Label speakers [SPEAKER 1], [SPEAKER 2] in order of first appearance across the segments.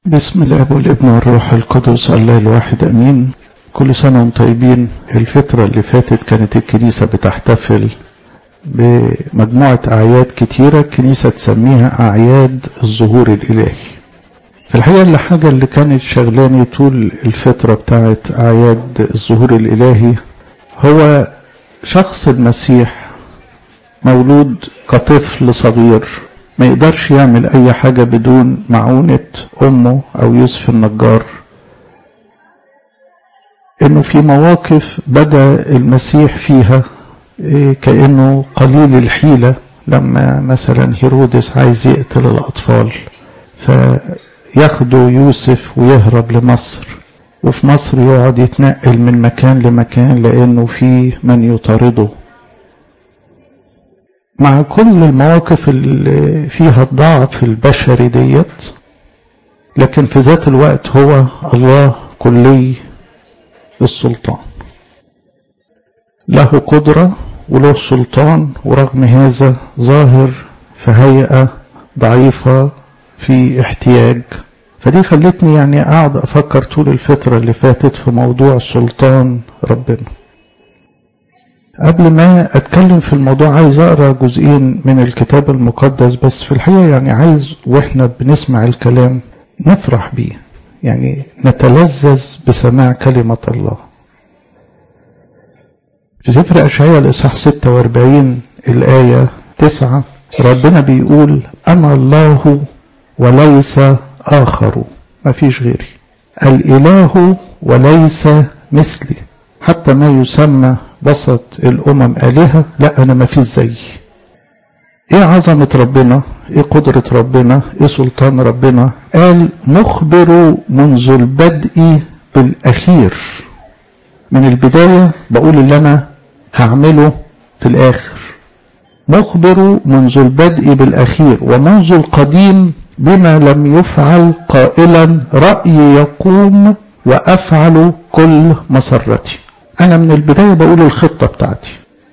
[SPEAKER 1] بسم الاب والابن والروح القدس الله الواحد امين كل سنه وانتم طيبين الفتره اللي فاتت كانت الكنيسه بتحتفل بمجموعه اعياد كتيره الكنيسه تسميها اعياد الظهور الالهي في الحقيقه الحاجه اللي كانت شغلاني طول الفتره بتاعت اعياد الظهور الالهي هو شخص المسيح مولود كطفل صغير ما يقدرش يعمل اي حاجة بدون معونة امه او يوسف النجار انه في مواقف بدا المسيح فيها كأنه قليل الحيلة لما مثلا هيرودس عايز يقتل الاطفال فياخدوا يوسف ويهرب لمصر وفي مصر يقعد يتنقل من مكان لمكان لانه في من يطارده مع كل المواقف اللي فيها الضعف البشري ديت لكن في ذات الوقت هو الله كلي السلطان له قدرة وله سلطان ورغم هذا ظاهر في هيئة ضعيفة في احتياج فدي خلتني يعني اقعد افكر طول الفترة اللي فاتت في موضوع سلطان ربنا قبل ما اتكلم في الموضوع عايز اقرا جزئين من الكتاب المقدس بس في الحقيقه يعني عايز واحنا بنسمع الكلام نفرح بيه يعني نتلذذ بسماع كلمه الله في سفر اشعياء الاصحاح 46 الايه 9 ربنا بيقول انا الله وليس اخر ما فيش غيري الاله وليس مثلي حتى ما يسمى وسط الأمم آلهة لا أنا ما فيش زي إيه عظمة ربنا إيه قدرة ربنا إيه سلطان ربنا قال مخبر منذ البدء بالأخير من البداية بقول اللي أنا هعمله في الآخر مخبر منذ البدء بالأخير ومنذ القديم بما لم يفعل قائلا رأي يقوم وأفعل كل مسرتي أنا من البداية بقول الخطة بتاعتي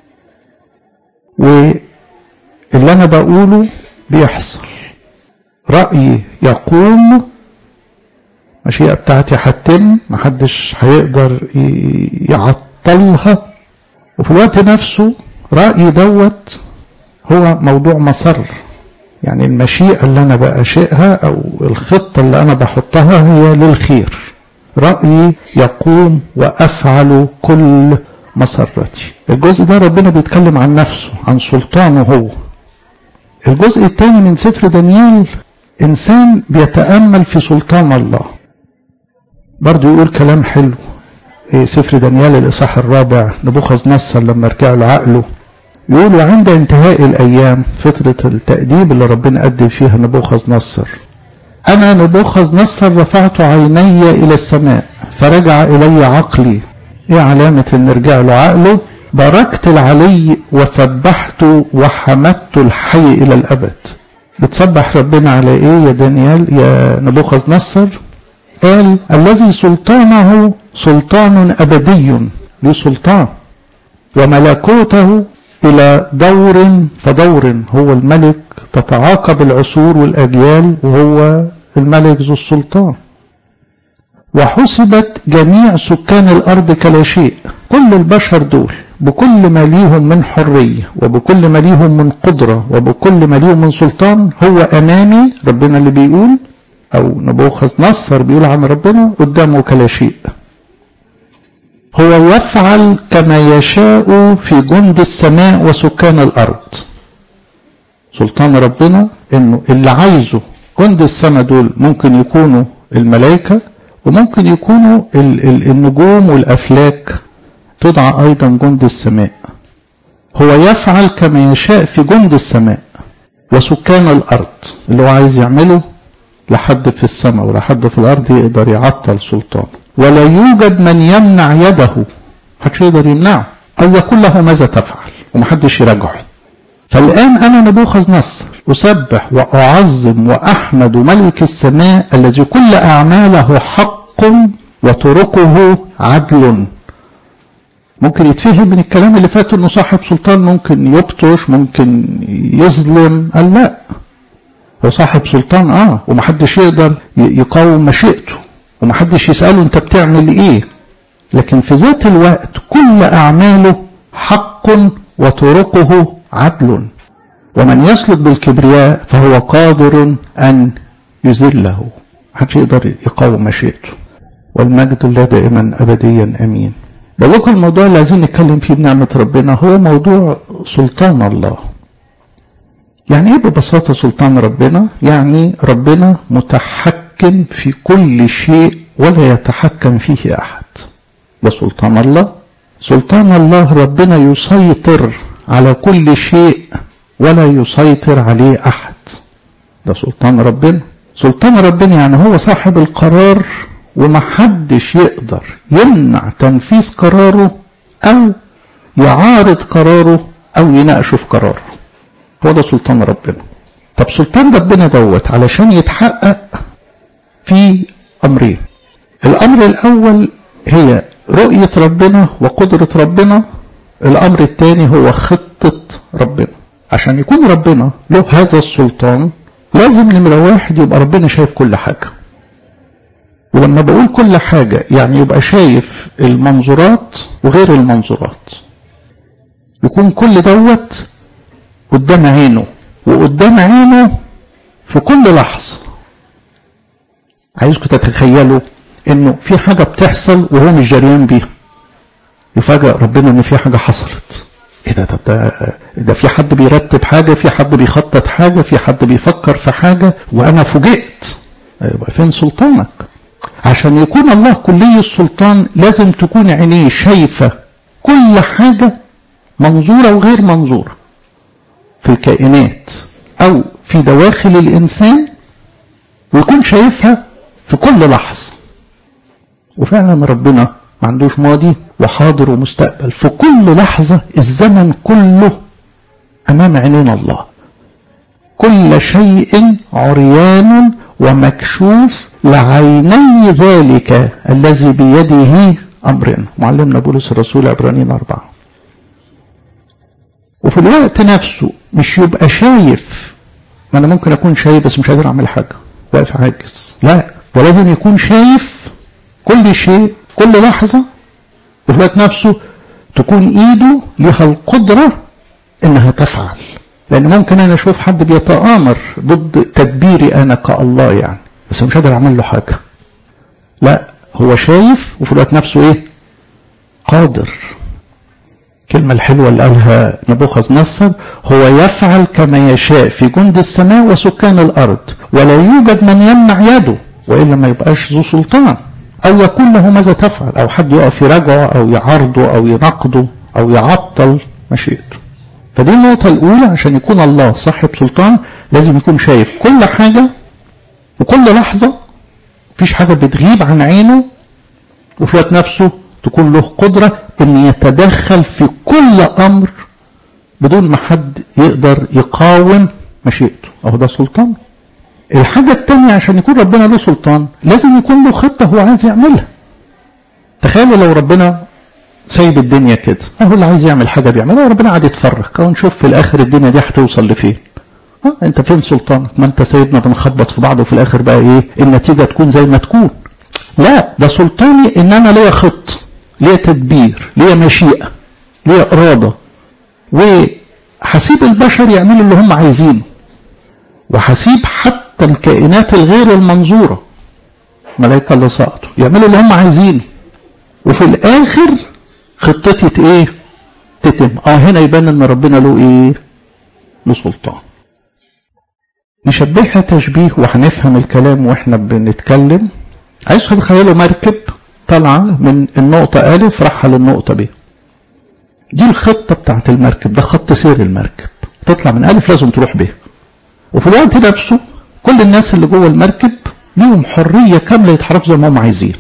[SPEAKER 1] واللي أنا بقوله بيحصل رأيي يقوم المشيئة بتاعتي هتتم محدش هيقدر يعطلها وفي الوقت نفسه رأيي دوت هو موضوع مسر يعني المشيئة اللي أنا بأشئها أو الخطة اللي أنا بحطها هي للخير رأيي يقوم وأفعل كل مسرتي الجزء ده ربنا بيتكلم عن نفسه عن سلطانه هو الجزء الثاني من سفر دانيال إنسان بيتأمل في سلطان الله برضو يقول كلام حلو سفر دانيال الإصحاح الرابع نبوخذ نصر لما رجع له عقله يقول وعند انتهاء الأيام فترة التأديب اللي ربنا أدب فيها نبوخذ نصر أنا نبوخذ نصر رفعت عيني إلى السماء فرجع إلي عقلي إيه علامة إن رجع له عقله باركت العلي وسبحت وحمدت الحي إلى الأبد بتسبح ربنا على إيه يا دانيال يا نبوخذ نصر قال الذي سلطانه سلطان أبدي له سلطان وملكوته إلى دور فدور هو الملك تتعاقب العصور والأجيال وهو الملك ذو السلطان وحسبت جميع سكان الأرض كلا شيء كل البشر دول بكل ما ليهم من حرية وبكل ما ليهم من قدرة وبكل ما ليهم من سلطان هو أمامي ربنا اللي بيقول أو نبوخذ نصر بيقول عن ربنا قدامه كلا شيء هو يفعل كما يشاء في جند السماء وسكان الأرض سلطان ربنا انه اللي عايزه جند السماء دول ممكن يكونوا الملائكة وممكن يكونوا النجوم والأفلاك تدعى أيضا جند السماء هو يفعل كما يشاء في جند السماء وسكان الأرض اللي هو عايز يعمله لحد في السماء ولحد في الأرض يقدر يعطل سلطانه ولا يوجد من يمنع يده محدش يقدر يمنعه أو يقول له ماذا تفعل ومحدش يراجعه فالآن أنا نبوخذ نصر أسبح وأعظم وأحمد ملك السماء الذي كل أعماله حق وطرقه عدل ممكن يتفهم من الكلام اللي فات انه صاحب سلطان ممكن يبطش ممكن يظلم قال لا هو صاحب سلطان اه ومحدش يقدر يقاوم مشيئته ومحدش يسأله انت بتعمل ايه لكن في ذات الوقت كل اعماله حق وطرقه عدل ومن يسلك بالكبرياء فهو قادر ان يذله محدش يقدر يقاوم مشيئته والمجد لله دائما ابديا امين بقول لكم الموضوع اللي عايزين نتكلم فيه بنعمه ربنا هو موضوع سلطان الله يعني ايه ببساطه سلطان ربنا يعني ربنا متحكم في كل شيء ولا يتحكم فيه احد ده سلطان الله سلطان الله ربنا يسيطر على كل شيء ولا يسيطر عليه احد ده سلطان ربنا سلطان ربنا يعني هو صاحب القرار ومحدش يقدر يمنع تنفيذ قراره او يعارض قراره او يناقشه في قراره هو ده سلطان ربنا طب سلطان ربنا دوت علشان يتحقق في امرين الامر الاول هي رؤية ربنا وقدرة ربنا الامر الثاني هو خطة ربنا عشان يكون ربنا له هذا السلطان لازم نمرة واحد يبقى ربنا شايف كل حاجة ولما بقول كل حاجة يعني يبقى شايف المنظورات وغير المنظورات يكون كل دوت قدام عينه وقدام عينه في كل لحظة عايزكم تتخيلوا انه في حاجة بتحصل وهو مش جريان بيها يفاجئ ربنا ان في حاجة حصلت ايه ده طب ده ده في حد بيرتب حاجة في حد بيخطط حاجة في حد بيفكر في حاجة وانا فوجئت يبقى فين سلطانك عشان يكون الله كلي السلطان لازم تكون عينيه شايفة كل حاجة منظورة وغير منظورة في الكائنات أو في دواخل الإنسان ويكون شايفها في كل لحظة وفعلا ربنا ما عندوش ماضي وحاضر ومستقبل في كل لحظة الزمن كله أمام عينين الله كل شيء عريان ومكشوف لعيني ذلك الذي بيده أمرنا معلمنا بولس الرسول عبرانيين أربعة وفي الوقت نفسه مش يبقى شايف ما أنا ممكن أكون شايف بس مش قادر أعمل حاجة واقف عاجز لا ده لازم يكون شايف كل شيء كل لحظة وفي الوقت نفسه تكون إيده لها القدرة إنها تفعل لأن ممكن أنا أشوف حد بيتآمر ضد تدبيري أنا كالله يعني بس مش قادر أعمل له حاجة لا هو شايف وفي الوقت نفسه إيه قادر الكلمة الحلوة اللي قالها نبوخذ نصر هو يفعل كما يشاء في جند السماء وسكان الأرض ولا يوجد من يمنع يده وإلا ما يبقاش ذو سلطان أو يكون له ماذا تفعل أو حد يقف يراجعه أو يعارضه أو يناقضه أو يعطل مشيئته فدي النقطة الأولى عشان يكون الله صاحب سلطان لازم يكون شايف كل حاجة وكل لحظة مفيش حاجة بتغيب عن عينه وفي وقت نفسه تكون له قدرة ان يتدخل في كل امر بدون ما حد يقدر يقاوم مشيئته اهو ده سلطان الحاجة التانية عشان يكون ربنا له سلطان لازم يكون له خطة هو عايز يعملها تخيلوا لو ربنا سايب الدنيا كده هو اللي عايز يعمل حاجة بيعملها وربنا قاعد يتفرج اهو نشوف في الاخر الدنيا دي هتوصل لفين ها انت فين سلطانك ما انت سايبنا بنخبط في بعض وفي الاخر بقى ايه النتيجة تكون زي ما تكون لا ده سلطاني ان انا ليا خط ليا تدبير ليا مشيئة ليا إرادة وحسيب البشر يعملوا اللي هم عايزينه وحسيب حتى الكائنات الغير المنظورة ملائكة اللي سقطوا يعملوا اللي هم عايزينه وفي الآخر خطتي ايه تتم اه هنا يبان ان ربنا له ايه له سلطان نشبهها تشبيه وهنفهم الكلام واحنا بنتكلم عايز تتخيلوا مركب طالعة من النقطة ألف راحة للنقطة ب دي الخطة بتاعت المركب ده خط سير المركب تطلع من ألف لازم تروح ب وفي الوقت نفسه كل الناس اللي جوه المركب ليهم حرية كاملة يتحركوا زي ما هم عايزين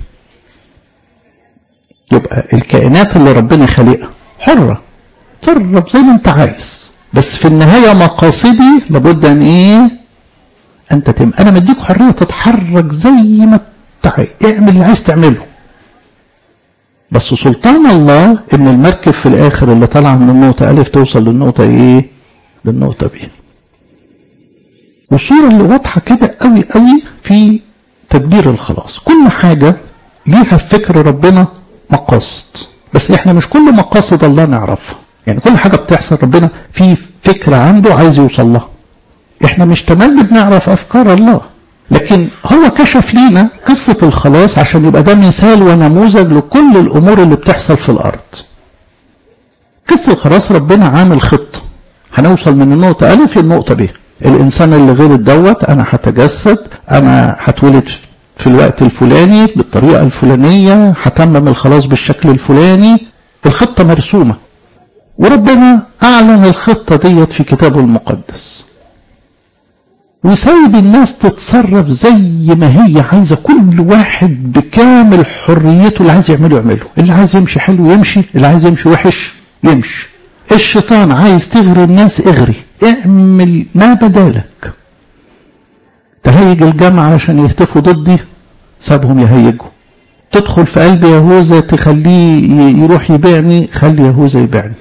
[SPEAKER 1] يبقى الكائنات اللي ربنا خلقها حرة ترب زي ما انت عايز بس في النهاية مقاصدي لابد ان ايه انت تم انا مديك حرية تتحرك زي ما انت عايز اعمل اللي عايز تعمله بس سلطان الله ان المركب في الاخر اللي طالعه من النقطة الف توصل للنقطة ايه للنقطة ب والصورة اللي واضحة كده قوي قوي في تدبير الخلاص كل حاجة ليها في فكر ربنا مقاصد بس احنا مش كل مقاصد الله نعرفها يعني كل حاجة بتحصل ربنا في فكرة عنده عايز يوصل لها احنا مش تملي بنعرف افكار الله لكن هو كشف لينا قصة الخلاص عشان يبقى ده مثال ونموذج لكل الامور اللي بتحصل في الارض قصة الخلاص ربنا عامل خطة هنوصل من النقطة ألف للنقطة ب الإنسان اللي غير دوت أنا هتجسد أنا هتولد في الوقت الفلاني بالطريقة الفلانية هتمم الخلاص بالشكل الفلاني الخطة مرسومة وربنا أعلن الخطة ديت في كتابه المقدس وسايب الناس تتصرف زي ما هي عايزة كل واحد بكامل حريته اللي عايز يعمله يعمله اللي عايز يمشي حلو يمشي اللي عايز يمشي وحش يمشي الشيطان عايز تغري الناس اغري اعمل ما بدالك تهيج الجامعة عشان يهتفوا ضدي سابهم يهيجوا تدخل في قلب يهوذا تخليه يروح يبيعني خلي يهوذا يبيعني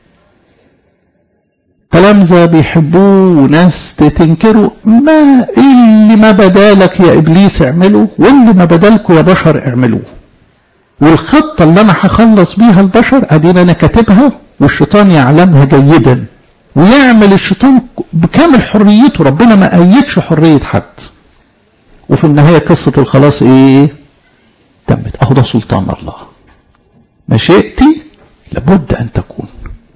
[SPEAKER 1] تلامذة بيحبوه وناس تنكروا ما اللي ما بدالك يا إبليس اعمله واللي ما بدالكوا يا بشر اعملوه والخطة اللي أنا هخلص بيها البشر أدينا أنا كاتبها والشيطان يعلمها جيدا ويعمل الشيطان بكامل حريته ربنا ما أيدش حرية حد وفي النهاية قصة الخلاص إيه تمت أهو ده سلطان الله مشيئتي لابد أن تكون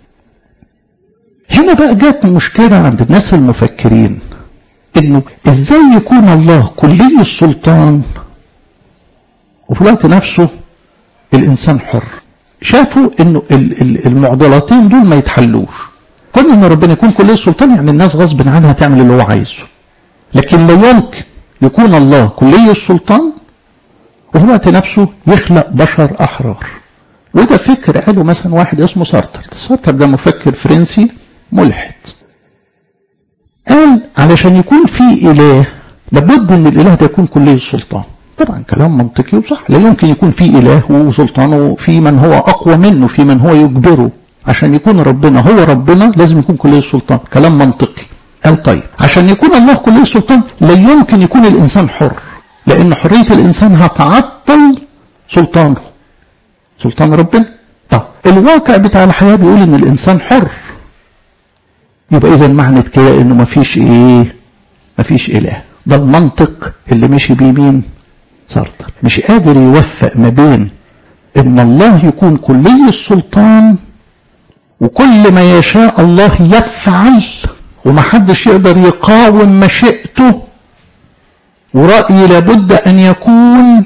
[SPEAKER 1] هنا بقى جات مشكلة عند الناس المفكرين انه ازاي يكون الله كلي السلطان وفي الوقت نفسه الانسان حر شافوا انه المعضلتين دول ما يتحلوش كون ان ربنا يكون كلي السلطان يعني الناس غصب عنها تعمل اللي هو عايزه لكن لا يمكن يكون الله كلي السلطان وفي الوقت نفسه يخلق بشر احرار وده فكر قاله مثلا واحد اسمه سارتر سارتر ده مفكر فرنسي ملحد قال علشان يكون في إله لابد أن الإله ده يكون كلي السلطان طبعا كلام منطقي وصح لا يمكن يكون في إله وسلطانه في من هو أقوى منه في من هو يجبره عشان يكون ربنا هو ربنا لازم يكون كلي السلطان كلام منطقي قال طيب عشان يكون الله كلي السلطان لا يمكن يكون الإنسان حر لأن حرية الإنسان هتعطل سلطانه سلطان ربنا طب الواقع بتاع الحياة بيقول ان الانسان حر يبقى اذا معنى كده انه مفيش ايه مفيش اله ده المنطق اللي مشي بيه مين سارتر مش قادر يوفق ما بين ان الله يكون كلي السلطان وكل ما يشاء الله يفعل ومحدش يقدر يقاوم مشيئته ورأيي لابد ان يكون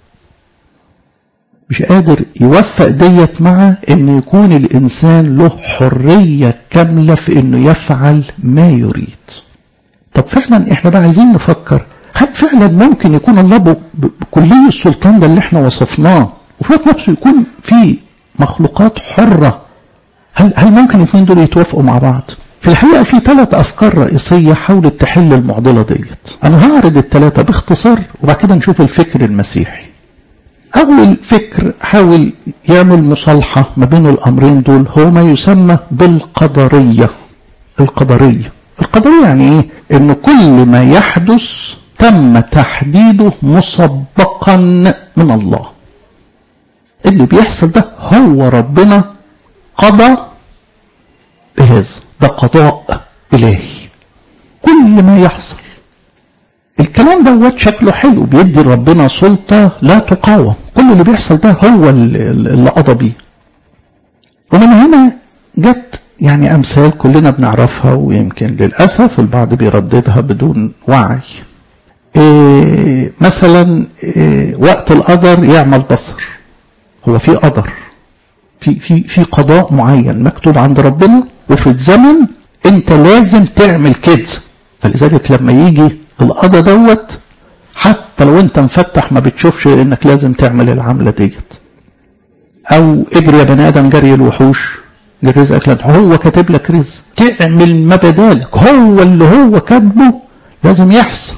[SPEAKER 1] مش قادر يوفق ديت مع ان يكون الانسان له حرية كاملة في انه يفعل ما يريد طب فعلا احنا بقى عايزين نفكر هل فعلا ممكن يكون الله بكلية السلطان ده اللي احنا وصفناه وفي وقت نفسه يكون في مخلوقات حرة هل هل ممكن الاثنين دول يتوافقوا مع بعض؟ في الحقيقة في ثلاث أفكار رئيسية حاولت تحل المعضلة ديت. أنا هعرض الثلاثة باختصار وبعد كده نشوف الفكر المسيحي. أول فكر حاول يعمل مصالحة ما بين الأمرين دول هو ما يسمى بالقدرية القدرية القدرية يعني إيه؟ إن كل ما يحدث تم تحديده مسبقا من الله اللي بيحصل ده هو ربنا قضى بهذا ده قضاء إلهي كل ما يحصل الكلام دوت شكله حلو بيدي ربنا سلطة لا تقاوم كل اللي بيحصل ده هو اللي قضى بيه ومن هنا جت يعني أمثال كلنا بنعرفها ويمكن للأسف البعض بيرددها بدون وعي إيه مثلا إيه وقت القدر يعمل بصر هو في قدر في في في قضاء معين مكتوب عند ربنا وفي الزمن انت لازم تعمل كده فلذلك لما يجي القضاء دوت حتى لو انت مفتح ما بتشوفش انك لازم تعمل العملة ديت او اجري يا بني ادم جري الوحوش جري رزقك لك هو كاتب لك رزق تعمل ما بدالك هو اللي هو كاتبه لازم يحصل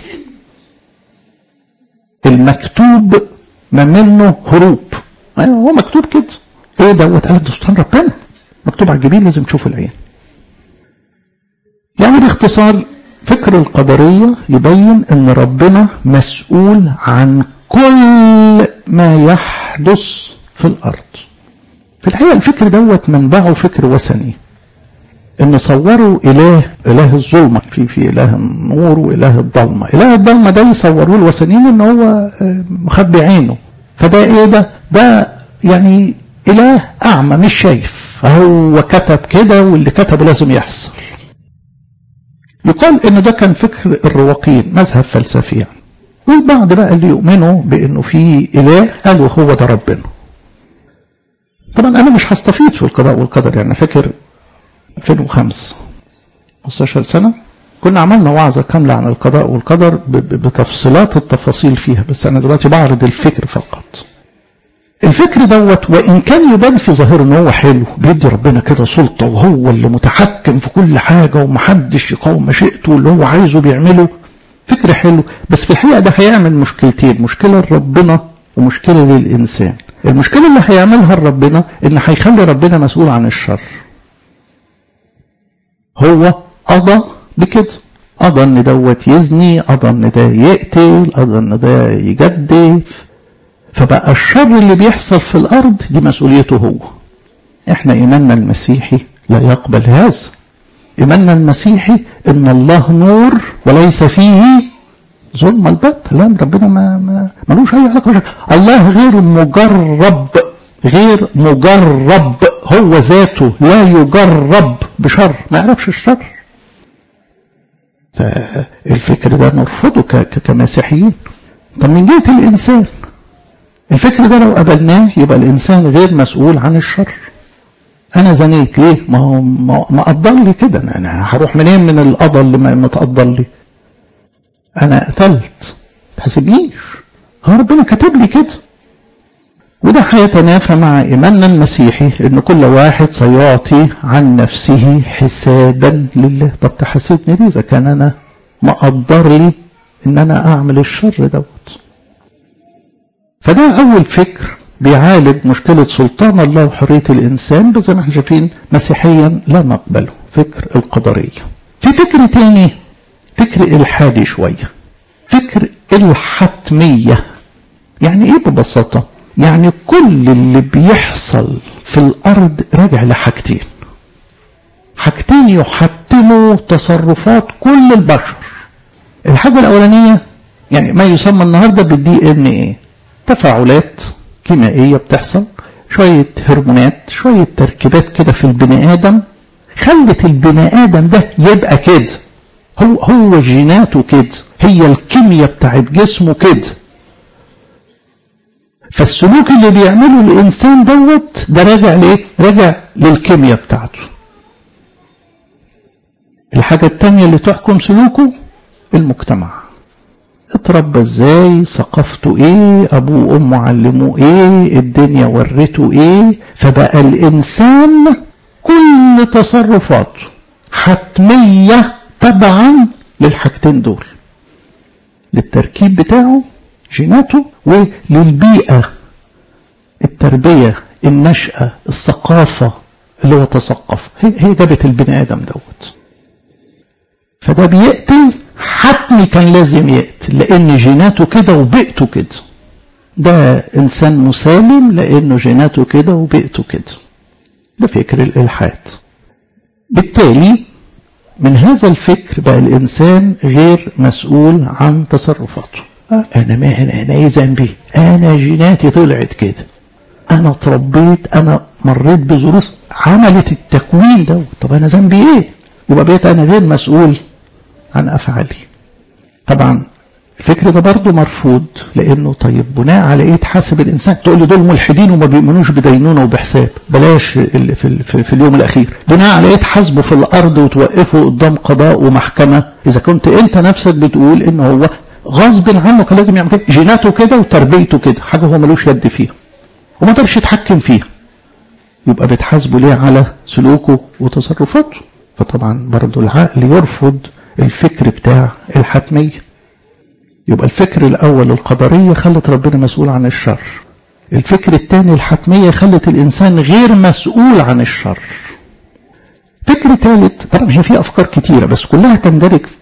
[SPEAKER 1] المكتوب ما منه هروب ايوه هو مكتوب كده ايه دوت قال ده سلطان ربنا مكتوب على الجبين لازم تشوف العين يعني باختصار فكر القدرية يبين ان ربنا مسؤول عن كل ما يحدث في الارض في الحقيقة الفكر دوت منبعه فكر وثني ان صوروا اله اله الظلمة في في اله النور واله الضلمة اله الضلمة ده يصوروه الوثنيين ان هو مخبي عينه فده ايه ده ده يعني اله اعمى مش شايف فهو كتب كده واللي كتبه لازم يحصل يقال ان ده كان فكر الرواقيين مذهب فلسفي يعني والبعض بقى اللي يؤمنوا بانه في اله قالوا هو ده ربنا طبعا انا مش هستفيد في القضاء والقدر يعني فاكر 2005 15 سنه كنا عملنا وعظه كامله عن القضاء والقدر بتفصيلات التفاصيل فيها بس انا دلوقتي بعرض الفكر فقط الفكر دوت وان كان يبان في ظاهره ان هو حلو بيدي ربنا كده سلطه وهو اللي متحكم في كل حاجه ومحدش يقاوم مشيئته واللي هو عايزه بيعمله فكر حلو بس في الحقيقه ده هيعمل مشكلتين مشكله لربنا ومشكله للانسان المشكله اللي هيعملها لربنا ان هيخلي ربنا مسؤول عن الشر هو قضى بكده قضى ان دوت يزني قضى ان ده يقتل قضى ان ده يجدف فبقى الشر اللي بيحصل في الارض دي مسؤوليته هو احنا ايماننا المسيحي لا يقبل هذا ايماننا المسيحي ان الله نور وليس فيه ظلم البت لا ربنا ما, ما ملوش اي علاقه بشر. الله غير مجرب غير مجرب هو ذاته لا يجرب بشر ما يعرفش الشر فالفكر ده نرفضه كمسيحيين طب من جهه الانسان الفكر ده لو قبلناه يبقى الانسان غير مسؤول عن الشر انا زنيت ليه ما هو ما قدر لي كده انا هروح منين من القضاء اللي ما تقدر لي انا قتلت تحسبنيش هو ربنا كاتب لي كده وده هيتنافى مع ايماننا المسيحي ان كل واحد سيعطي عن نفسه حسابا لله طب تحاسبني ليه اذا كان انا مقدر لي ان انا اعمل الشر دوت فده أول فكر بيعالج مشكلة سلطان الله وحرية الإنسان بس زي ما احنا شايفين مسيحيا لا نقبله فكر القدرية في فكر تاني فكر إلحادي شوية فكر الحتمية يعني إيه ببساطة يعني كل اللي بيحصل في الأرض راجع لحاجتين حاجتين يحتموا تصرفات كل البشر الحاجة الأولانية يعني ما يسمى النهاردة بالدي ان ايه تفاعلات كيميائية بتحصل شوية هرمونات شوية تركيبات كده في البني آدم خلت البني آدم ده يبقى كده هو هو جيناته كده هي الكيمياء بتاعت جسمه كده فالسلوك اللي بيعمله الإنسان دوت ده راجع ليه؟ راجع للكيمياء بتاعته الحاجة التانية اللي تحكم سلوكه المجتمع اتربى ازاي ثقافته ايه ابوه وامه علموه ايه الدنيا ورته ايه فبقى الانسان كل تصرفاته حتمية تبعا للحاجتين دول للتركيب بتاعه جيناته وللبيئة التربية النشأة الثقافة اللي هو تثقف هي, هي جابت البني آدم دوت فده بيقتل حتمي كان لازم يقتل لأن جيناته كده وبيئته كده ده إنسان مسالم لأنه جيناته كده وبيئته كده ده فكر الإلحاد بالتالي من هذا الفكر بقى الإنسان غير مسؤول عن تصرفاته أنا ما أنا أنا إيه ذنبي أنا جيناتي طلعت كده أنا اتربيت أنا مريت بظروف عملت التكوين ده طب أنا ذنبي إيه يبقى بقيت أنا غير مسؤول عن أفعالي طبعا الفكر ده برضه مرفوض لانه طيب بناء على ايه تحاسب الانسان تقول لي دول ملحدين وما بيؤمنوش بدينونه وبحساب بلاش في, في, في اليوم الاخير بناء على ايه تحاسبه في الارض وتوقفه قدام قضاء ومحكمه اذا كنت انت نفسك بتقول ان هو غصب عنه كان لازم يعمل كده جيناته كده وتربيته كده حاجه هو ملوش يد فيها وما قدرش يتحكم فيها يبقى بتحاسبه ليه على سلوكه وتصرفاته فطبعا برضه العقل يرفض الفكر بتاع الحتميه يبقى الفكر الأول القدرية خلت ربنا مسؤول عن الشر الفكر الثاني الحتمية خلت الإنسان غير مسؤول عن الشر فكر ثالث طبعا هي في أفكار كتيرة بس كلها تندرج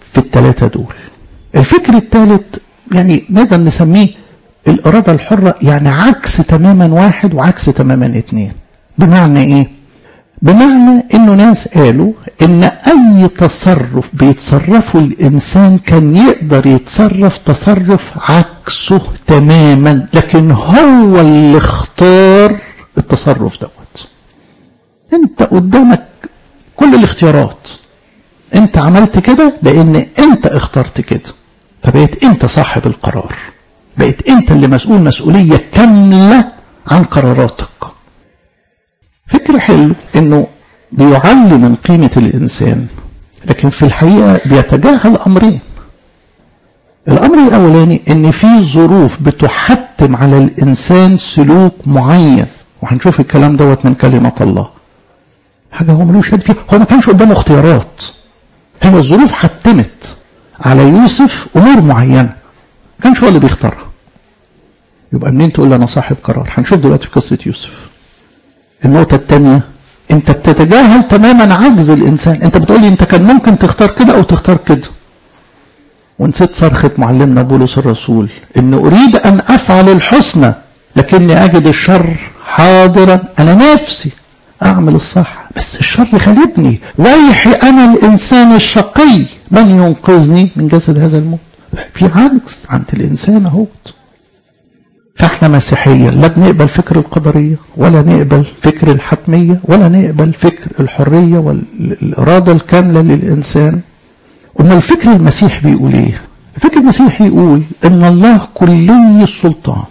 [SPEAKER 1] في الثلاثة دول الفكر الثالث يعني نقدر نسميه الإرادة الحرة يعني عكس تماما واحد وعكس تماما اتنين بمعنى ايه بمعنى انه ناس قالوا ان اي تصرف بيتصرفه الانسان كان يقدر يتصرف تصرف عكسه تماما لكن هو اللي اختار التصرف دوت انت قدامك كل الاختيارات انت عملت كده لان انت اخترت كده فبقيت انت صاحب القرار بقيت انت اللي مسؤول مسؤولية كاملة عن قراراتك فكر حلو انه بيعلي من قيمة الانسان لكن في الحقيقة بيتجاهل امرين الامر الاولاني ان في ظروف بتحتم على الانسان سلوك معين وهنشوف الكلام دوت من كلمة الله حاجة هو ملوش يد فيها هو ما كانش قدامه اختيارات هي الظروف حتمت على يوسف امور معينة ما كانش هو اللي بيختارها يبقى منين تقول لي انا صاحب قرار هنشوف دلوقتي في قصة يوسف النقطة الثانية انت بتتجاهل تماما عجز الانسان انت بتقولي انت كان ممكن تختار كده او تختار كده ونسيت صرخة معلمنا بولس الرسول ان اريد ان افعل الحسنى لكني اجد الشر حاضرا انا نفسي اعمل الصح بس الشر غالبني ويحي انا الانسان الشقي من ينقذني من جسد هذا الموت في عجز عند الانسان اهوت فاحنا مسيحيا لا بنقبل فكر القدرية ولا نقبل فكر الحتمية ولا نقبل فكر الحرية والإرادة الكاملة للإنسان أما الفكر المسيح بيقول إيه الفكر المسيحي يقول إن الله كلي السلطان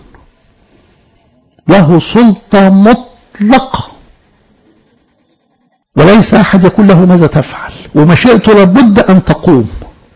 [SPEAKER 1] له سلطة مطلقة وليس أحد يقول له ماذا تفعل ومشيئته لابد أن تقوم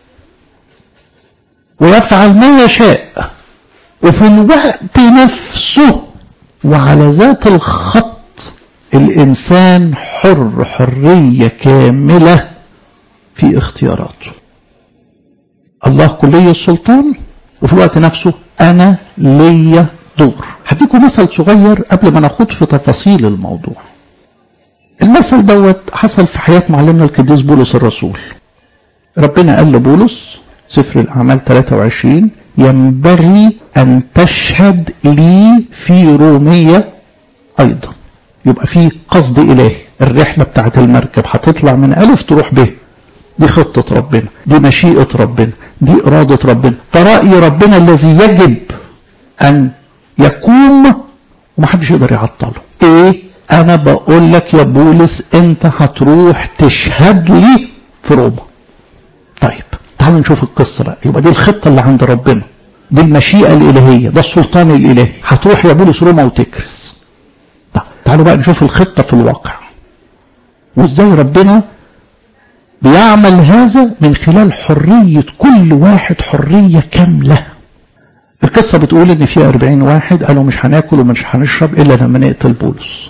[SPEAKER 1] ويفعل ما يشاء وفي الوقت نفسه وعلى ذات الخط الإنسان حر حرية كاملة في اختياراته الله كلي السلطان وفي الوقت نفسه أنا ليا دور هديكم مثل صغير قبل ما ناخد في تفاصيل الموضوع المثل دوت حصل في حياة معلمنا القديس بولس الرسول ربنا قال لبولس سفر الأعمال 23 ينبغي أن تشهد لي في رومية أيضا يبقى في قصد إلهي الرحلة بتاعت المركب هتطلع من ألف تروح ب دي خطة ربنا دي مشيئة ربنا دي إرادة ربنا ده رأي ربنا الذي يجب أن يقوم ومحدش يقدر يعطله إيه أنا بقول لك يا بولس أنت هتروح تشهد لي في روما طيب تعالوا نشوف القصة بقى يبقى دي الخطة اللي عند ربنا دي المشيئة الإلهية ده السلطان الإلهي هتروح يا بولس روما وتكرس طيب تعالوا بقى نشوف الخطة في الواقع وازاي ربنا بيعمل هذا من خلال حرية كل واحد حرية كاملة القصة بتقول ان في أربعين واحد قالوا مش هناكل ومش هنشرب الا لما نقتل بولس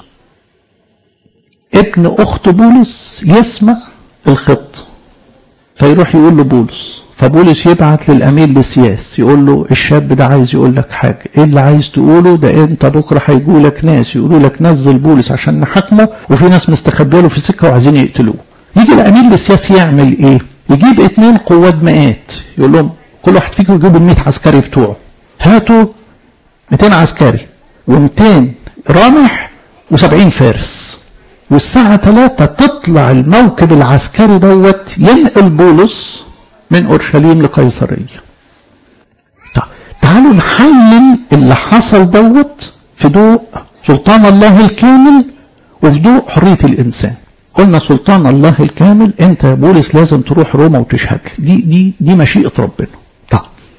[SPEAKER 1] ابن اخت بولس يسمع الخط فيروح يقول له بولس فبولس يبعت للامير لسياس يقول له الشاب ده عايز يقول لك حاجه ايه اللي عايز تقوله ده انت بكره هيجوا لك ناس يقولوا لك نزل بولس عشان نحاكمه وفي ناس مستخبيه له في السكه وعايزين يقتلوه يجي الامير لسياس يعمل ايه يجيب اتنين قواد مئات يقول لهم كل واحد فيكم يجيب ال 100 عسكري بتوعه هاتوا 200 عسكري و200 رامح و70 فارس والساعة 3 تطلع الموكب العسكري دوت ينقل بولس من أورشليم لقيصرية طيب تعالوا نحلل اللي حصل دوت في ضوء سلطان الله الكامل وفي ضوء حرية الإنسان قلنا سلطان الله الكامل انت يا بولس لازم تروح روما وتشهد دي دي دي مشيئة ربنا طيب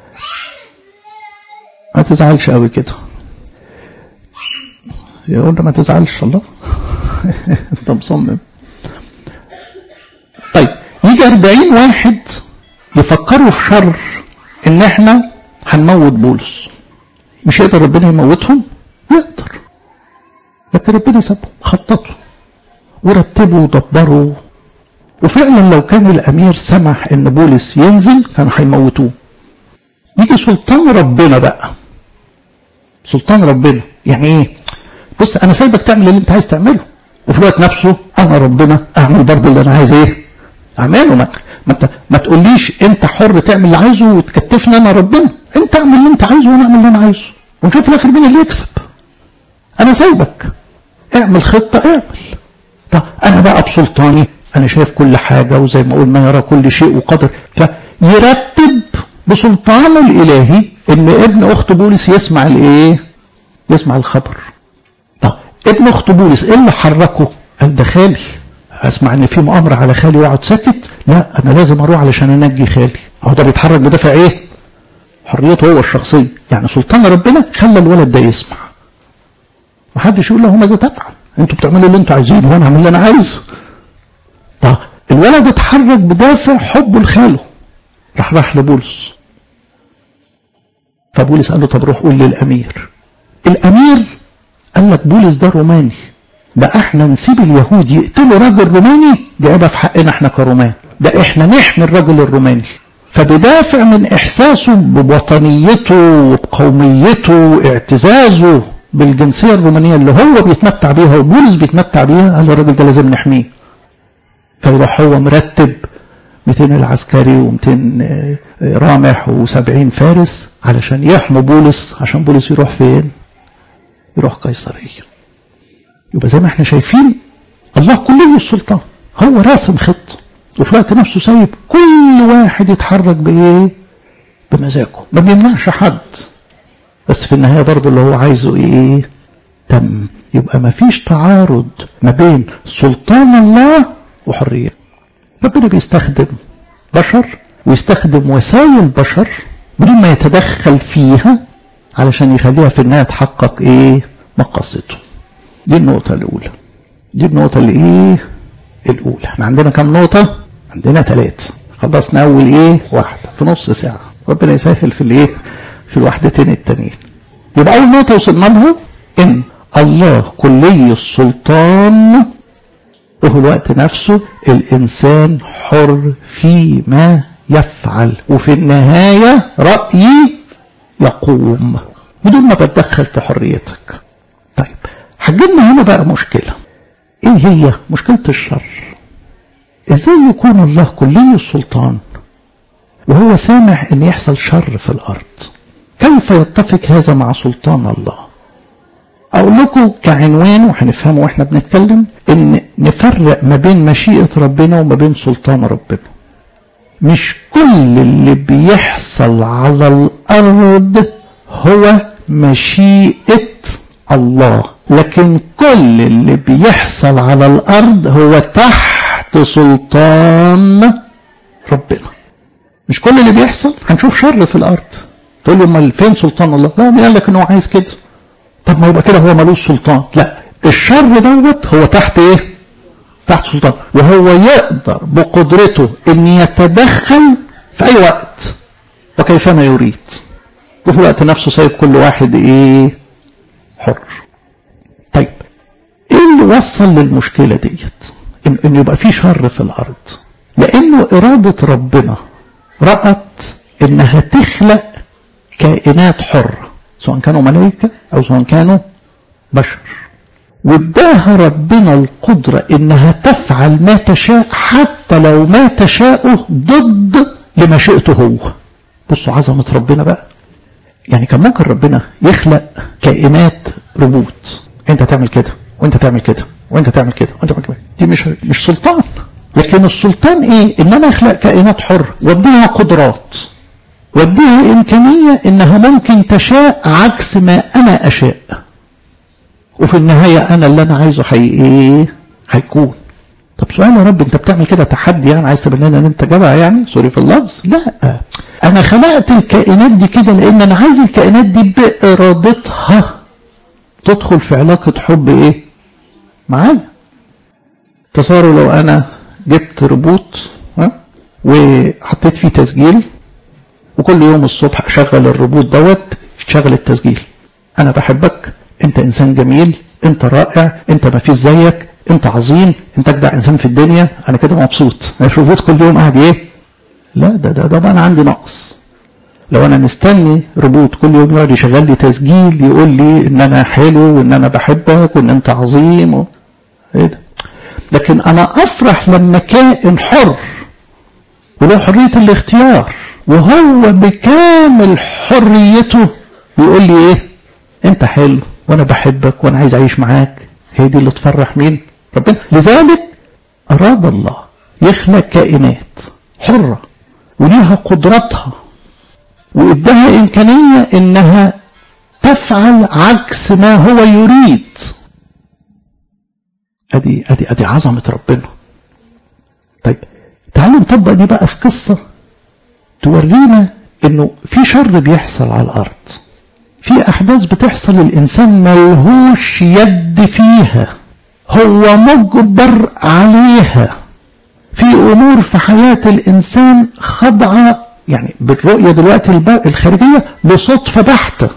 [SPEAKER 1] ما تزعلش قوي كده يقول ما تزعلش الله انت مصمم طيب يجي 40 واحد يفكروا في شر ان احنا هنموت بولس مش يقدر ربنا يموتهم يقدر لكن ربنا سابهم خططوا ورتبوا ودبروا وفعلا لو كان الامير سمح ان بولس ينزل كانوا هيموتوه يجي سلطان ربنا بقى سلطان ربنا يعني ايه بص انا سايبك تعمل اللي انت عايز تعمله وفي الوقت نفسه انا ربنا اعمل برضه اللي انا عايز ايه اعمله ما, ما انت ما تقوليش انت حر تعمل اللي عايزه وتكتفني انا ربنا انت اعمل اللي انت عايزه وانا اعمل اللي انا عايزه ونشوف في الاخر مين اللي يكسب انا سايبك اعمل خطه اعمل طب انا بقى بسلطاني انا شايف كل حاجه وزي ما اقول ما يرى كل شيء وقدر فيرتب بسلطانه الالهي ان ابن اخت بولس يسمع الايه يسمع الخبر طب ابن اخت بولس ايه اللي حركه قال ده خالي اسمع ان في مؤامره على خالي واقعد ساكت لا انا لازم اروح علشان انجي خالي هو ده بيتحرك بدافع ايه حريته هو الشخصيه يعني سلطان ربنا خلى الولد ده يسمع محدش يقول له ماذا تفعل انتوا بتعملوا اللي انتوا عايزينه وانا اعمل اللي انا عايزه طب الولد اتحرك بدافع حبه لخاله راح راح لبولس فبولس قال له طب روح قول للامير الامير قال لك بولس ده روماني ده احنا نسيب اليهود يقتلوا راجل روماني دي عيبه في حقنا احنا كرومان ده احنا نحمي الرجل الروماني فبدافع من احساسه بوطنيته وبقوميته واعتزازه بالجنسيه الرومانيه اللي هو بيتمتع بيها وبولس بيتمتع بيها قال الراجل ده لازم نحميه فيروح هو مرتب 200 العسكري و200 رامح و70 فارس علشان يحموا بولس عشان بولس يروح فين؟ يروح قيصريه يبقى زي ما احنا شايفين الله كله السلطان هو راسم خطه وفي وقت نفسه سايب كل واحد يتحرك بايه؟ بمزاجه ما بيمنعش حد بس في النهايه برضه اللي هو عايزه ايه؟ تم يبقى ما فيش تعارض ما بين سلطان الله وحريه ربنا بيستخدم بشر ويستخدم وسائل بشر بدون ما يتدخل فيها علشان يخليها في النهايه تحقق ايه؟ مقاصده دي النقطة الأولى دي النقطة اللي إيه الأولى احنا عندنا كم نقطة عندنا ثلاثة خلصنا أول إيه واحدة في نص ساعة ربنا يسهل في الإيه في الوحدتين التانيين يبقى أول نقطة وصلنا لها إن الله كلي السلطان وفي الوقت نفسه الإنسان حر فيما يفعل وفي النهاية رأيي يقوم بدون ما بتدخل في حريتك طيب هتجيلنا هنا بقى مشكلة ايه هي مشكلة الشر ازاي يكون الله كلي السلطان وهو سامح ان يحصل شر في الارض كيف يتفق هذا مع سلطان الله اقول لكم كعنوان وهنفهمه واحنا بنتكلم ان نفرق ما بين مشيئة ربنا وما بين سلطان ربنا مش كل اللي بيحصل على الارض هو مشيئة الله لكن كل اللي بيحصل على الارض هو تحت سلطان ربنا مش كل اللي بيحصل هنشوف شر في الارض تقول لي امال فين سلطان الله لا مين قال لك ان هو عايز كده طب ما يبقى كده هو ملوش سلطان لا الشر دوت هو تحت ايه تحت سلطان وهو يقدر بقدرته ان يتدخل في اي وقت وكيفما يريد وفي الوقت نفسه سايب كل واحد ايه حر طيب ايه اللي وصل للمشكلة ديت ان, إن يبقى في شر في الارض لانه ارادة ربنا رأت انها تخلق كائنات حرة سواء كانوا ملائكة او سواء كانوا بشر واداها ربنا القدرة انها تفعل ما تشاء حتى لو ما تشاءه ضد لمشيئته هو بصوا عظمة ربنا بقى يعني كان ممكن ربنا يخلق كائنات روبوت انت تعمل كده وانت تعمل كده وانت تعمل كده وانت تعمل كده دي مش مش سلطان لكن السلطان ايه ان انا اخلق كائنات حر واديها قدرات واديها امكانيه انها ممكن تشاء عكس ما انا اشاء وفي النهايه انا اللي انا عايزه حي ايه هيكون طب سؤال يا رب انت بتعمل كده تحدي يعني عايز تبين لنا ان انت جدع يعني سوري في اللفظ لا انا خلقت الكائنات دي كده لان انا عايز الكائنات دي بارادتها تدخل في علاقة حب ايه معانا تصوروا لو انا جبت ريبوت ها وحطيت فيه تسجيل وكل يوم الصبح اشغل الريبوت دوت شغل التسجيل انا بحبك انت انسان جميل انت رائع انت ما فيش زيك انت عظيم انت اجدع انسان في الدنيا انا كده مبسوط الريبوت كل يوم قاعد ايه لا ده ده ده انا عندي نقص لو انا مستني روبوت كل يوم يقعد يشغل لي تسجيل يقول لي ان انا حلو وان انا بحبك وان انت عظيم و... ايه ده لكن انا افرح لما كائن حر وله حرية الاختيار وهو بكامل حريته بيقول لي ايه انت حلو وانا بحبك وانا عايز اعيش معاك هي دي اللي تفرح مين ربنا لذلك اراد الله يخلق كائنات حرة وليها قدرتها وادها امكانية انها تفعل عكس ما هو يريد ادي ادي ادي عظمة ربنا طيب تعالوا نطبق دي بقى في قصة تورينا انه في شر بيحصل على الارض في احداث بتحصل الانسان ملهوش يد فيها هو مجبر عليها في امور في حياة الانسان خاضعة يعني بالرؤية دلوقتي الخارجية لصدفة بحتة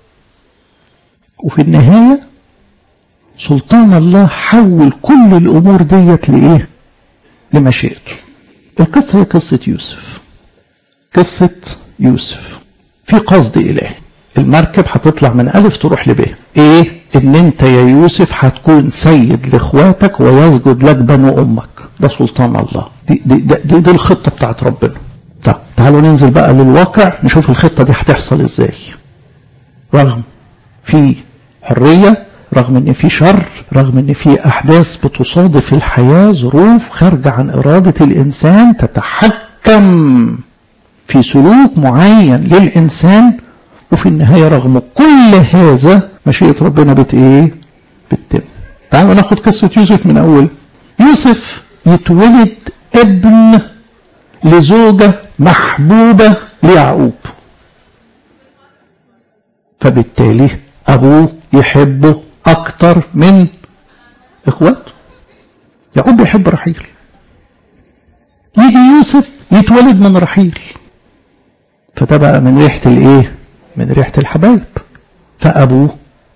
[SPEAKER 1] وفي النهاية سلطان الله حول كل الامور ديت لايه لمشيئته القصة هي قصة يوسف قصة يوسف في قصد إلهي المركب هتطلع من ألف تروح لب إيه إن أنت يا يوسف هتكون سيد لإخواتك ويسجد لك بنو أمك ده سلطان الله دي, دي, دي, دي, دي الخطة بتاعت ربنا طب تعالوا ننزل بقى للواقع نشوف الخطة دي هتحصل إزاي رغم في حرية رغم ان في شر رغم ان في احداث بتصادف الحياة ظروف خارجة عن ارادة الانسان تتحكم في سلوك معين للانسان وفي النهاية رغم كل هذا مشيئة ربنا بت ايه بتتم تعالوا ناخد قصة يوسف من اول يوسف يتولد ابن لزوجة محبوبة ليعقوب فبالتالي ابوه يحبه أكتر من إخواته يعقوب بيحب رحيل يجي يوسف يتولد من رحيل فده بقى من ريحة الإيه؟ من ريحة الحبايب فأبوه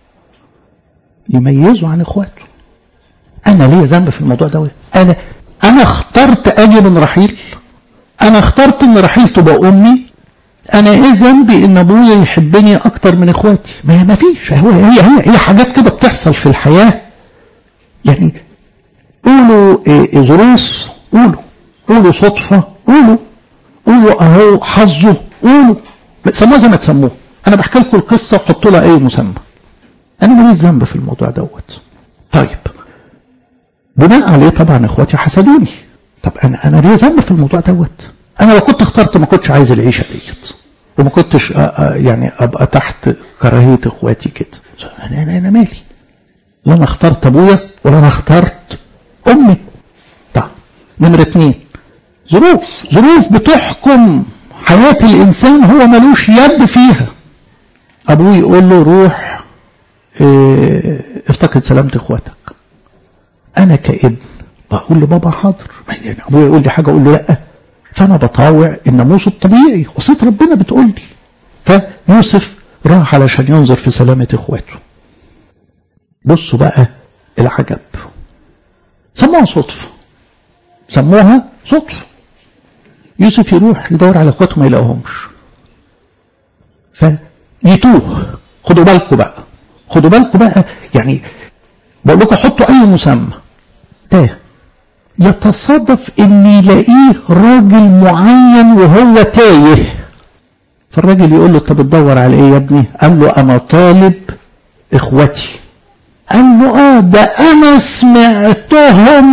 [SPEAKER 1] يميزه عن إخواته أنا ليه ذنب في الموضوع ده أنا أنا اخترت أجي من رحيل أنا اخترت إن رحيل تبقى أمي انا ايه ذنبي ان ابويا يحبني اكتر من اخواتي ما ما فيش هو هي هي هي حاجات كده بتحصل في الحياه يعني قولوا إيه ظروف قولوا قولوا صدفه قولوا قولوا اهو حظه قولوا سموها زي ما تسموه انا بحكي لكم القصه وحطوا لها اي مسمى انا ماليش ذنب في الموضوع دوت طيب بناء عليه طبعا اخواتي حسدوني طب انا انا ليه ذنب في الموضوع دوت انا لو كنت اخترت ما كنتش عايز العيشه ديت وما كنتش يعني ابقى تحت كراهيه اخواتي كده انا انا, أنا مالي لا انا اخترت ابويا ولا انا اخترت امي طيب نمرة اتنين ظروف ظروف بتحكم حياة الإنسان هو ملوش يد فيها أبوه يقول له روح اه افتقد سلامة إخواتك أنا كابن بقول لبابا حاضر يعني أبويا يقول لي حاجة أقول له لأ فأنا بطاوع الناموس الطبيعي وصية ربنا بتقول لي فيوسف راح علشان ينظر في سلامة إخواته بصوا بقى العجب سموها صدفة سموها صدفة يوسف يروح يدور على اخواته ما يلاقوهمش فيتوه خدوا بالكم بقى خدوا بالكم بقى يعني بقول لكم حطوا اي مسمى تاه يتصادف ان يلاقيه راجل معين وهو تايه فالراجل يقول له انت بتدور على ايه يا ابني قال له انا طالب اخوتي قال له اه ده انا سمعتهم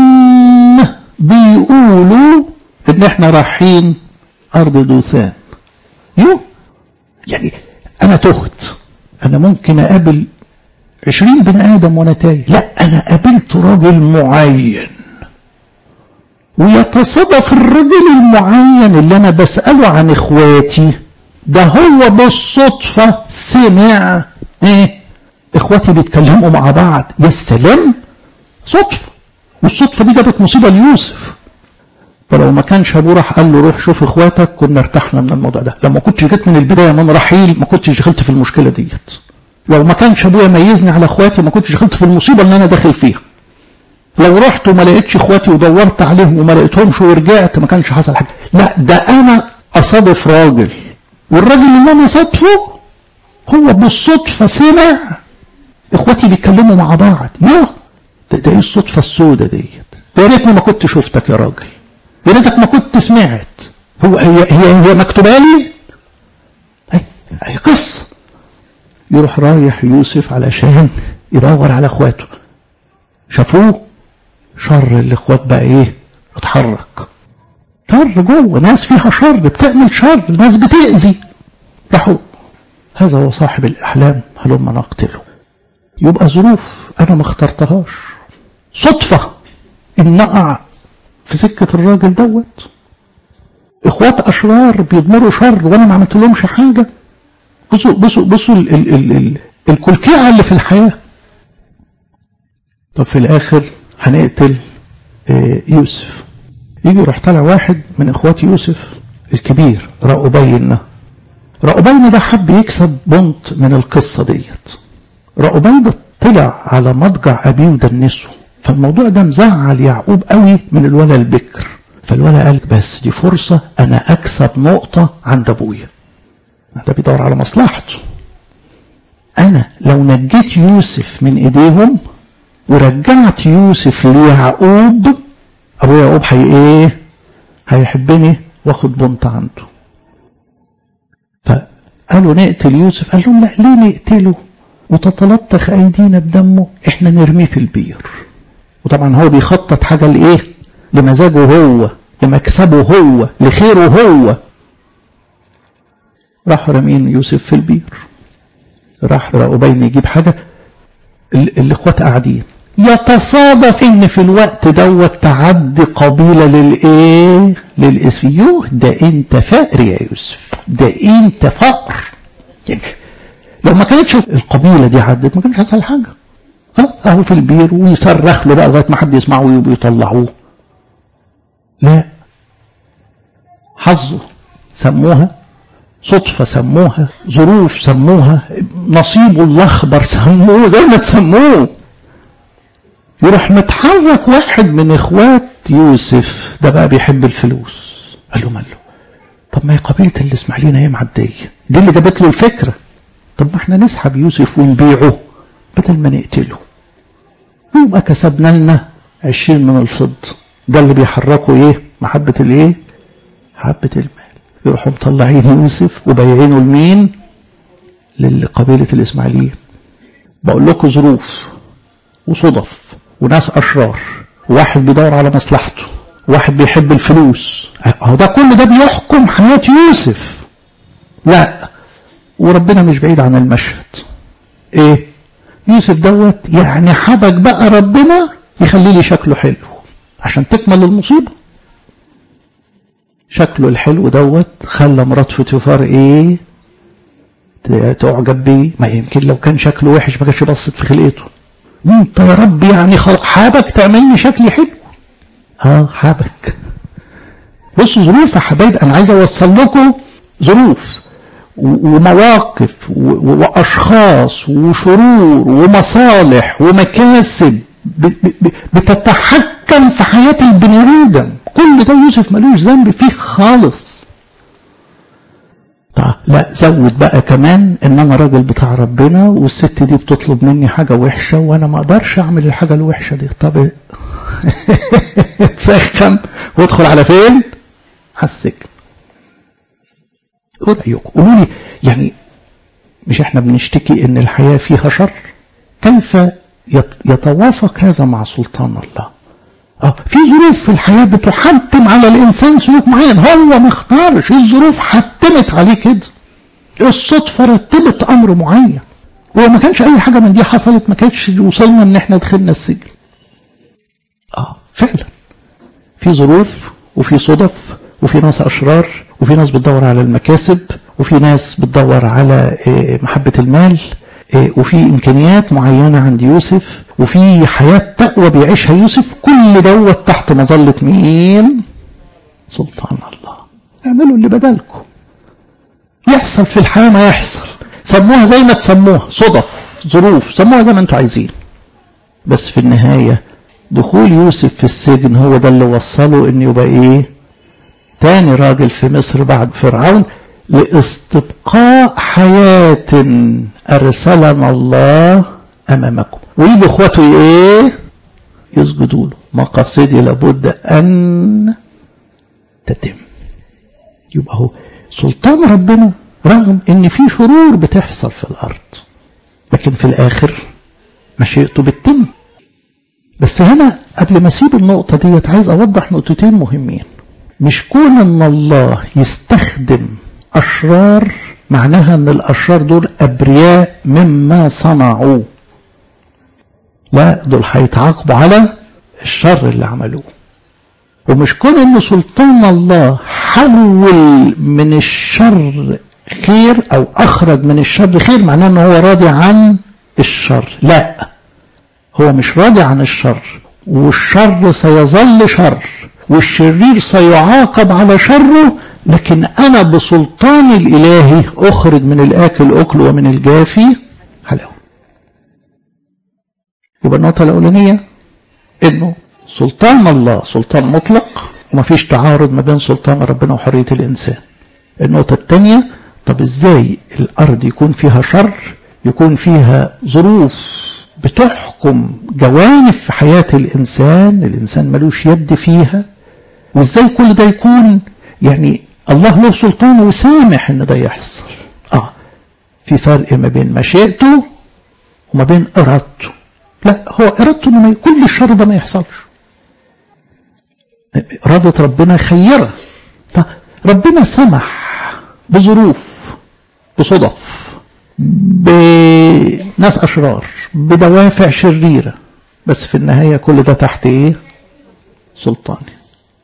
[SPEAKER 1] بيقولوا ان احنا رايحين ارض دوثان يو يعني انا تهت انا ممكن اقابل عشرين بني ادم وانا تايه لا انا قابلت راجل معين ويتصادف الرجل المعين اللي انا بسأله عن اخواتي ده هو بالصدفة سمع ايه اخواتي بيتكلموا مع بعض يا سلام صدفة والصدفة دي جابت مصيبة ليوسف فلو ما كانش ابوه راح قال له روح شوف اخواتك كنا ارتحنا من الموضوع ده لو ما كنتش جيت من البداية من رحيل ما كنتش دخلت في المشكلة ديت لو ما كانش ابويا ميزني على اخواتي ما كنتش دخلت في المصيبة اللي انا داخل فيها لو رحت وما لقيتش اخواتي ودورت عليهم وما لقيتهمش ورجعت ما كانش حصل حاجه لا ده انا اصادف راجل والراجل اللي انا صادفه هو بالصدفه سمع اخواتي بيتكلموا مع بعض يا ده, ده ايه الصدفه السوداء ديت يا ريتني ما كنت شفتك يا راجل يا ريتك ما كنت سمعت هو هي هي, هي مكتوبه لي هي, هي قصه يروح رايح يوسف علشان يدور على اخواته شافوه شر الاخوات بقى ايه اتحرك شر جوه ناس فيها شر بتعمل شر ناس بتأذي راحوا هذا هو صاحب الأحلام هلما نقتله يبقى ظروف أنا ما اخترتهاش صدفة إن نقع في سكة الراجل دوت إخوات أشرار بيضمروا شر وأنا ما عملت لهمش حاجة بصوا بصوا بصوا ال ال ال ال الكلكيعة اللي في الحياة طب في الآخر هنقتل يوسف يجي يروح طالع واحد من اخوات يوسف الكبير رأوبين رأوبين ده حب يكسب بنت من القصة ديت رأوبين ده طلع على مضجع أبيه ودنسه فالموضوع ده مزعل يعقوب قوي من الولد البكر فالولد قال بس دي فرصة أنا أكسب نقطة عند أبويا ده بيدور على مصلحته أنا لو نجيت يوسف من إيديهم ورجعت يوسف ليعقوب ابويا يعقوب هي ايه هيحبني واخد بنت عنده فقالوا نقتل يوسف قال لهم لا ليه نقتله وتتلطخ ايدينا بدمه احنا نرميه في البير وطبعا هو بيخطط حاجه لايه لمزاجه هو لمكسبه هو لخيره هو راح رمين يوسف في البير راح رأوبين يجيب حاجه الاخوات قاعدين يتصادف ان في الوقت دوت تعدي قبيلة للايه للاسم يوه ده انت فقر يا يوسف ده انت فقر يعني لو ما كانتش القبيلة دي عدت ما كانش حصل حاجة خلاص اهو في البير ويصرخ له بقى لغاية ما حد يسمعه ويطلعوه لا حظه سموها صدفة سموها ظروف سموها نصيبه الأخبر سموه زي ما تسموه يروح متحرك واحد من اخوات يوسف ده بقى بيحب الفلوس قال له ماله طب ما هي قبيله الاسماعيليين هي معديه دي اللي جابت له الفكره طب ما احنا نسحب يوسف ونبيعه بدل ما نقتله يبقى كسبنا لنا عشرين من الفضه ده اللي بيحركوا ايه محبه الايه محبه المال يروحوا مطلعين يوسف وبايعينه لمين لقبيله الاسماعيليين بقول لكم ظروف وصدف وناس أشرار واحد بيدور على مصلحته واحد بيحب الفلوس هو ده كل ده بيحكم حياة يوسف لا وربنا مش بعيد عن المشهد ايه يوسف دوت يعني حبك بقى ربنا يخلي لي شكله حلو عشان تكمل المصيبة شكله الحلو دوت خلى مرات فوتيفار ايه تعجب بيه ما يمكن لو كان شكله وحش ما كانش بصت في خلقته انت يا رب يعني حابك تعمل لي شكلي حلو اه حابك بصوا ظروف يا حبايب انا عايز اوصل لكم ظروف ومواقف واشخاص وشرور ومصالح ومكاسب بتتحكم في حياه البني ادم كل ده يوسف ملوش ذنب فيه خالص طيب لا زود بقى كمان ان انا راجل بتاع ربنا والست دي بتطلب مني حاجة وحشة وانا ما اقدرش اعمل الحاجة الوحشة دي طب تسخن وادخل على فين على السجن ايه رايكم قولوا لي يعني مش احنا بنشتكي ان الحياة فيها شر كيف يتوافق هذا مع سلطان الله اه في ظروف في الحياة بتحتم على الإنسان سلوك معين هو ما اختارش الظروف حتمت عليه كده الصدفة رتبت أمر معين هو ما كانش أي حاجة من دي حصلت ما كانش وصلنا إن إحنا دخلنا السجن اه فعلا في ظروف وفي صدف وفي ناس أشرار وفي ناس بتدور على المكاسب وفي ناس بتدور على محبة المال وفي إمكانيات معينة عند يوسف وفي حياة تقوى بيعيشها يوسف كل دوت تحت مظلة مين سلطان الله اعملوا اللي بدلكم يحصل في الحياة ما يحصل سموها زي ما تسموها صدف ظروف سموها زي ما انتوا عايزين بس في النهاية دخول يوسف في السجن هو ده اللي وصله ان يبقى ايه تاني راجل في مصر بعد فرعون لاستبقاء حياة أرسلنا الله أمامكم ويجي إخوته إيه يسجدوا له مقاصدي لابد أن تتم يبقى هو سلطان ربنا رغم ان في شرور بتحصل في الارض لكن في الاخر مشيئته بتتم بس هنا قبل ما اسيب النقطه ديت عايز اوضح نقطتين مهمين مش كون ان الله يستخدم اشرار معناها ان الاشرار دول ابرياء مما صنعوا لا دول هيتعاقبوا على الشر اللي عملوه ومش كون ان سلطان الله حول من الشر خير او اخرج من الشر خير معناه ان هو راضي عن الشر لا هو مش راضي عن الشر والشر سيظل شر والشرير سيعاقب على شره لكن انا بسلطاني الالهي اخرج من الاكل اكل ومن الجافي حلاوه يبقى النقطه الاولانيه انه سلطان الله سلطان مطلق ومفيش تعارض ما بين سلطان ربنا وحريه الانسان النقطه الثانيه طب ازاي الارض يكون فيها شر يكون فيها ظروف بتحكم جوانب في حياة الإنسان الإنسان ملوش يد فيها وإزاي كل ده يكون يعني الله له سلطان وسامح إن ده يحصل آه في فرق ما بين مشيئته وما بين إرادته لا هو إرادته إن كل الشر ده ما يحصلش إرادة ربنا خيرة طب ربنا سمح بظروف بصدف بناس أشرار بدوافع شريرة بس في النهاية كل ده تحت إيه سلطاني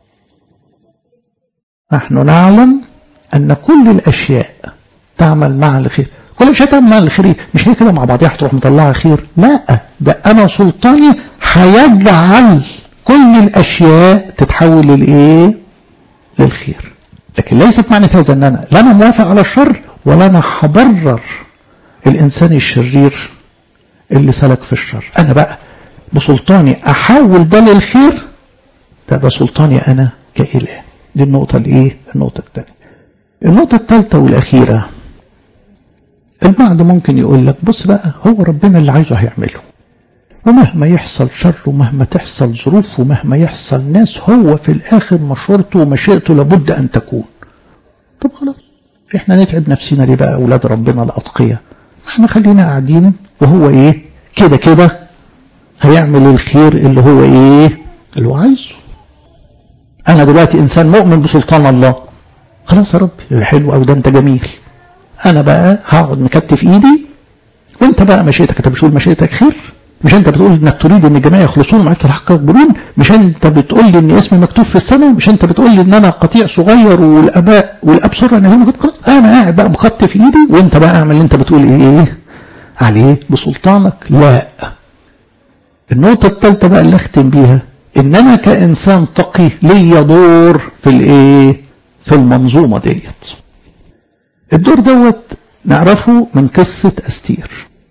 [SPEAKER 1] نحن نعلم أن كل الأشياء تعمل مع الخير كل الأشياء تعمل مع الخير مش هي كده مع بعضها هتروح مطلعها خير لا ده أنا سلطاني هيجعل كل الأشياء تتحول للإيه للخير لكن ليست معنى هذا أن أنا لا أنا موافق على الشر ولا أنا هبرر الإنسان الشرير اللي سلك في الشر أنا بقى بسلطاني أحول ده للخير ده ده سلطاني أنا كإله دي النقطة الإيه النقطة الثانية النقطة الثالثة والأخيرة البعض ممكن يقول لك بص بقى هو ربنا اللي عايزه هيعمله ومهما يحصل شر ومهما تحصل ظروف ومهما يحصل ناس هو في الآخر مشورته ومشيئته لابد أن تكون طب خلاص احنا نتعب نفسنا ليه بقى أولاد ربنا الأتقياء احنا خلينا قاعدين وهو ايه كده كده هيعمل الخير اللي هو ايه اللي هو عايزه انا دلوقتي انسان مؤمن بسلطان الله خلاص يا ربي حلو او ده انت جميل انا بقى هقعد مكتف ايدي وانت بقى مشيتك انت مش بتقول مشيتك خير مش انت بتقول انك تريد ان الجماعه يخلصون ومعرفه الحق يقبلون مش انت بتقول لي ان اسمي مكتوب في السماء مش انت بتقول لي ان انا قطيع صغير والاباء والاب سر ان هم خلاص انا قاعد بقى مكتف ايدي وانت بقى اعمل اللي انت بتقول ايه عليه بسلطانك لا النقطة الثالثة بقى اللي اختم بيها ان انا كانسان تقي ليا دور في الايه في المنظومة ديت الدور دوت نعرفه من قصة استير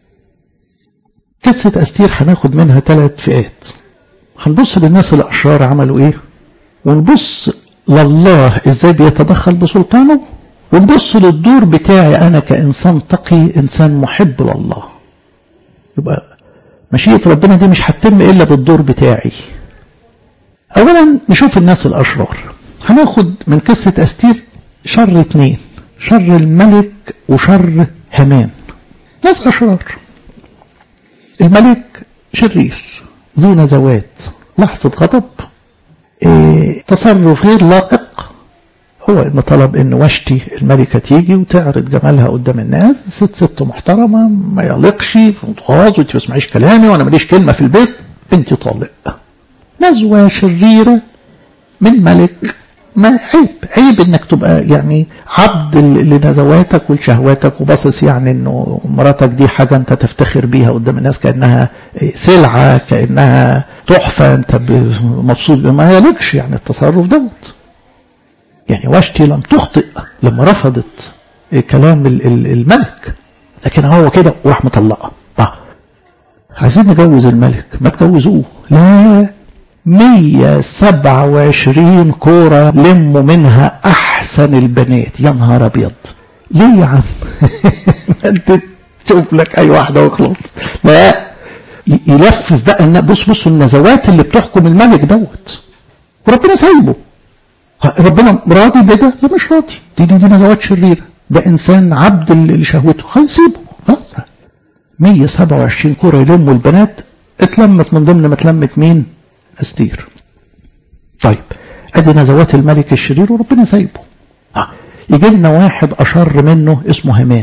[SPEAKER 1] قصة استير هناخد منها ثلاث فئات هنبص للناس الاشرار عملوا ايه ونبص لله ازاي بيتدخل بسلطانه ونبص للدور بتاعي انا كانسان تقي انسان محب لله يبقى مشيئة ربنا دي مش هتتم الا بالدور بتاعي اولا نشوف الناس الاشرار هناخد من قصة استير شر اتنين شر الملك وشر هامان ناس اشرار الملك شرير ذو نزوات لحظة غضب اه تصرف غير لائق هو انه طلب ان وشتي الملكة تيجي وتعرض جمالها قدام الناس ست ست محترمة ما يليقش في متغاظ وانت ما تسمعيش كلامي وانا ماليش كلمة في البيت انت طالق نزوة شريرة من ملك ما عيب عيب انك تبقى يعني عبد لنزواتك ولشهواتك وباصص يعني انه مراتك دي حاجة انت تفتخر بيها قدام الناس كأنها سلعة كأنها تحفة انت مبسوط ما يليقش يعني التصرف دوت يعني واشتي لم تخطئ لما رفضت كلام الملك لكن هو كده وراح مطلقها عايزين نجوز الملك ما تجوزوه لا 127 كورة لموا منها أحسن البنات يا نهار أبيض ليه يا عم أنت تشوف لك أي واحدة واخلص لا يلفف بقى بص بصوا النزوات اللي بتحكم الملك دوت وربنا سايبه ربنا راضي بده لا مش راضي دي دي, دي نزوات شريرة ده إنسان عبد لشهوته خلاص سيبه خلاص 127 كرة يلموا البنات اتلمت من ضمن ما اتلمت مين أستير طيب ادي نزوات الملك الشرير وربنا سايبه آه. يجي لنا واحد أشر منه اسمه همان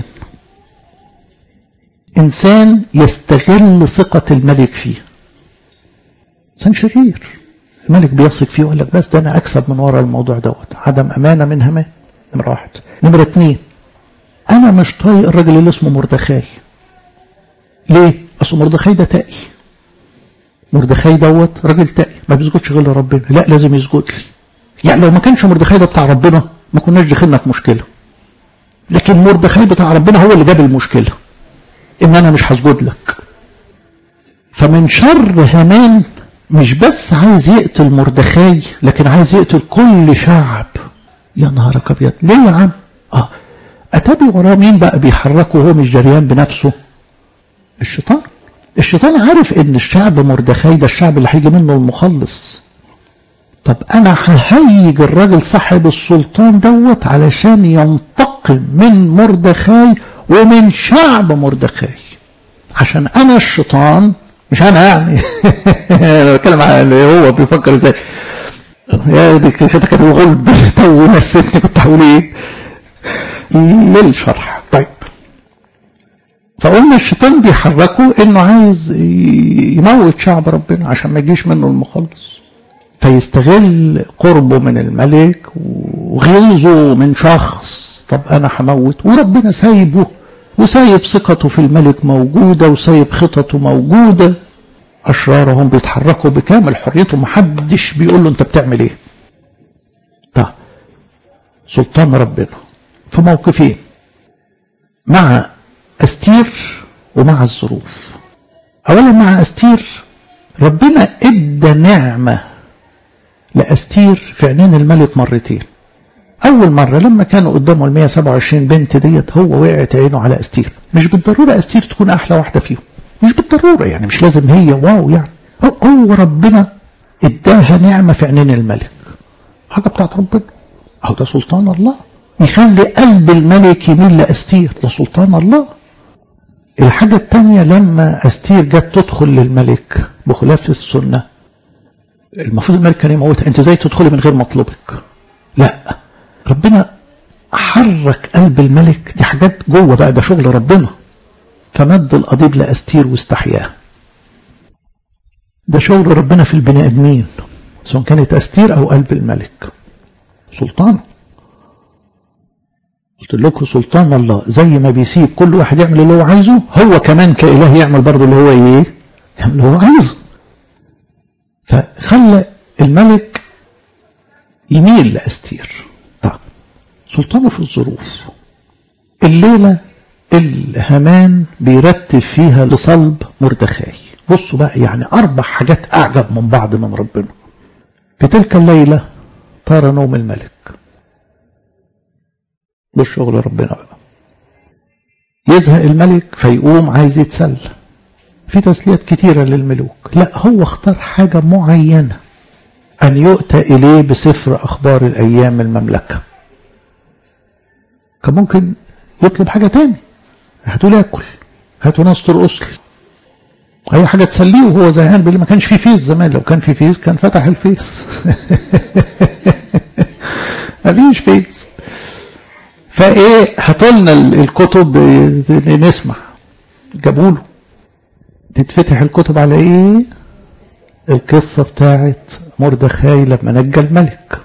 [SPEAKER 1] إنسان يستغل ثقة الملك فيه إنسان شرير الملك بيثق فيه ويقول لك بس ده أنا أكسب من وراء الموضوع دوت عدم أمانة من همان نمرة واحد نمرة اتنين أنا مش طايق الراجل اللي اسمه مردخاي ليه؟ أصل مردخاي ده تقي مردخاي دوت راجل تقي ما بيسجدش غير لربنا لا لازم يسجد لي يعني لو ما كانش مردخاي ده بتاع ربنا ما كناش دخلنا في مشكلة لكن مردخاي بتاع ربنا هو اللي جاب المشكلة ان انا مش هسجد لك فمن شر هامان مش بس عايز يقتل مردخاي لكن عايز يقتل كل شعب يا نهارك ابيض ليه يا عم اه اتابي وراه مين بقى بيحركه وهو مش جريان بنفسه الشيطان الشيطان عارف ان الشعب مردخاي ده الشعب اللي هيجي منه المخلص طب انا ههيج الراجل صاحب السلطان دوت علشان ينتقم من مردخاي ومن شعب مردخاي عشان انا الشيطان مش انا يعني انا بتكلم عن هو بيفكر ازاي يا دي كانت الغلب تو نسيتني كنت هقول ايه للشرح طيب فقلنا الشيطان بيحركه انه عايز يموت شعب ربنا عشان ما يجيش منه المخلص فيستغل قربه من الملك وغيظه من شخص طب انا هموت وربنا سايبه وسايب ثقته في الملك موجودة وسايب خططه موجودة أشرارهم بيتحركوا بكامل حريته محدش بيقول له أنت بتعمل إيه طب سلطان ربنا في موقفين مع أستير ومع الظروف أولا مع أستير ربنا إدى نعمة لأستير في عينين الملك مرتين أول مرة لما كانوا قدامه ال 127 بنت ديت هو وقعت عينه على أستير مش بالضرورة أستير تكون أحلى واحدة فيهم مش بالضرورة يعني مش لازم هي واو يعني هو ربنا اداها نعمة في عينين الملك حاجة بتاعت ربنا أهو ده سلطان الله يخلي قلب الملك يميل لأستير ده سلطان الله الحاجة الثانية لما أستير جت تدخل للملك بخلاف السنة المفروض الملك كان يموتها أنت ازاي تدخلي من غير مطلبك لا ربنا حرك قلب الملك دي حاجات جوه بقى ده شغل ربنا فمد القضيب لأستير واستحياه ده شغل ربنا في البني ادمين سواء كانت أستير أو قلب الملك سلطان قلت لكم سلطان الله زي ما بيسيب كل واحد يعمل اللي هو عايزه هو كمان كإله يعمل برضه اللي هو ايه يعمل اللي هو عايزه فخلى الملك يميل لأستير طيب سلطانه في الظروف الليلة الهمان بيرتب فيها لصلب مردخاي بصوا بقى يعني أربع حاجات أعجب من بعض من ربنا في تلك الليلة طار نوم الملك ده شغل ربنا بقى يزهق الملك فيقوم عايز يتسلى في تسليات كتيرة للملوك لا هو اختار حاجة معينة أن يؤتى إليه بسفر أخبار الأيام المملكة كان ممكن يطلب حاجة تاني هاتوا لي أكل هاتوا ناس ترقص لي أي حاجة تسليه وهو زهقان باللي ما كانش فيه فيس زمان لو كان فيه فيس كان فتح الفيس مفيش فيس فايه هاتولنا الكتب نسمع جابوا له تتفتح الكتب على ايه القصة بتاعت مردخاي لما نجى الملك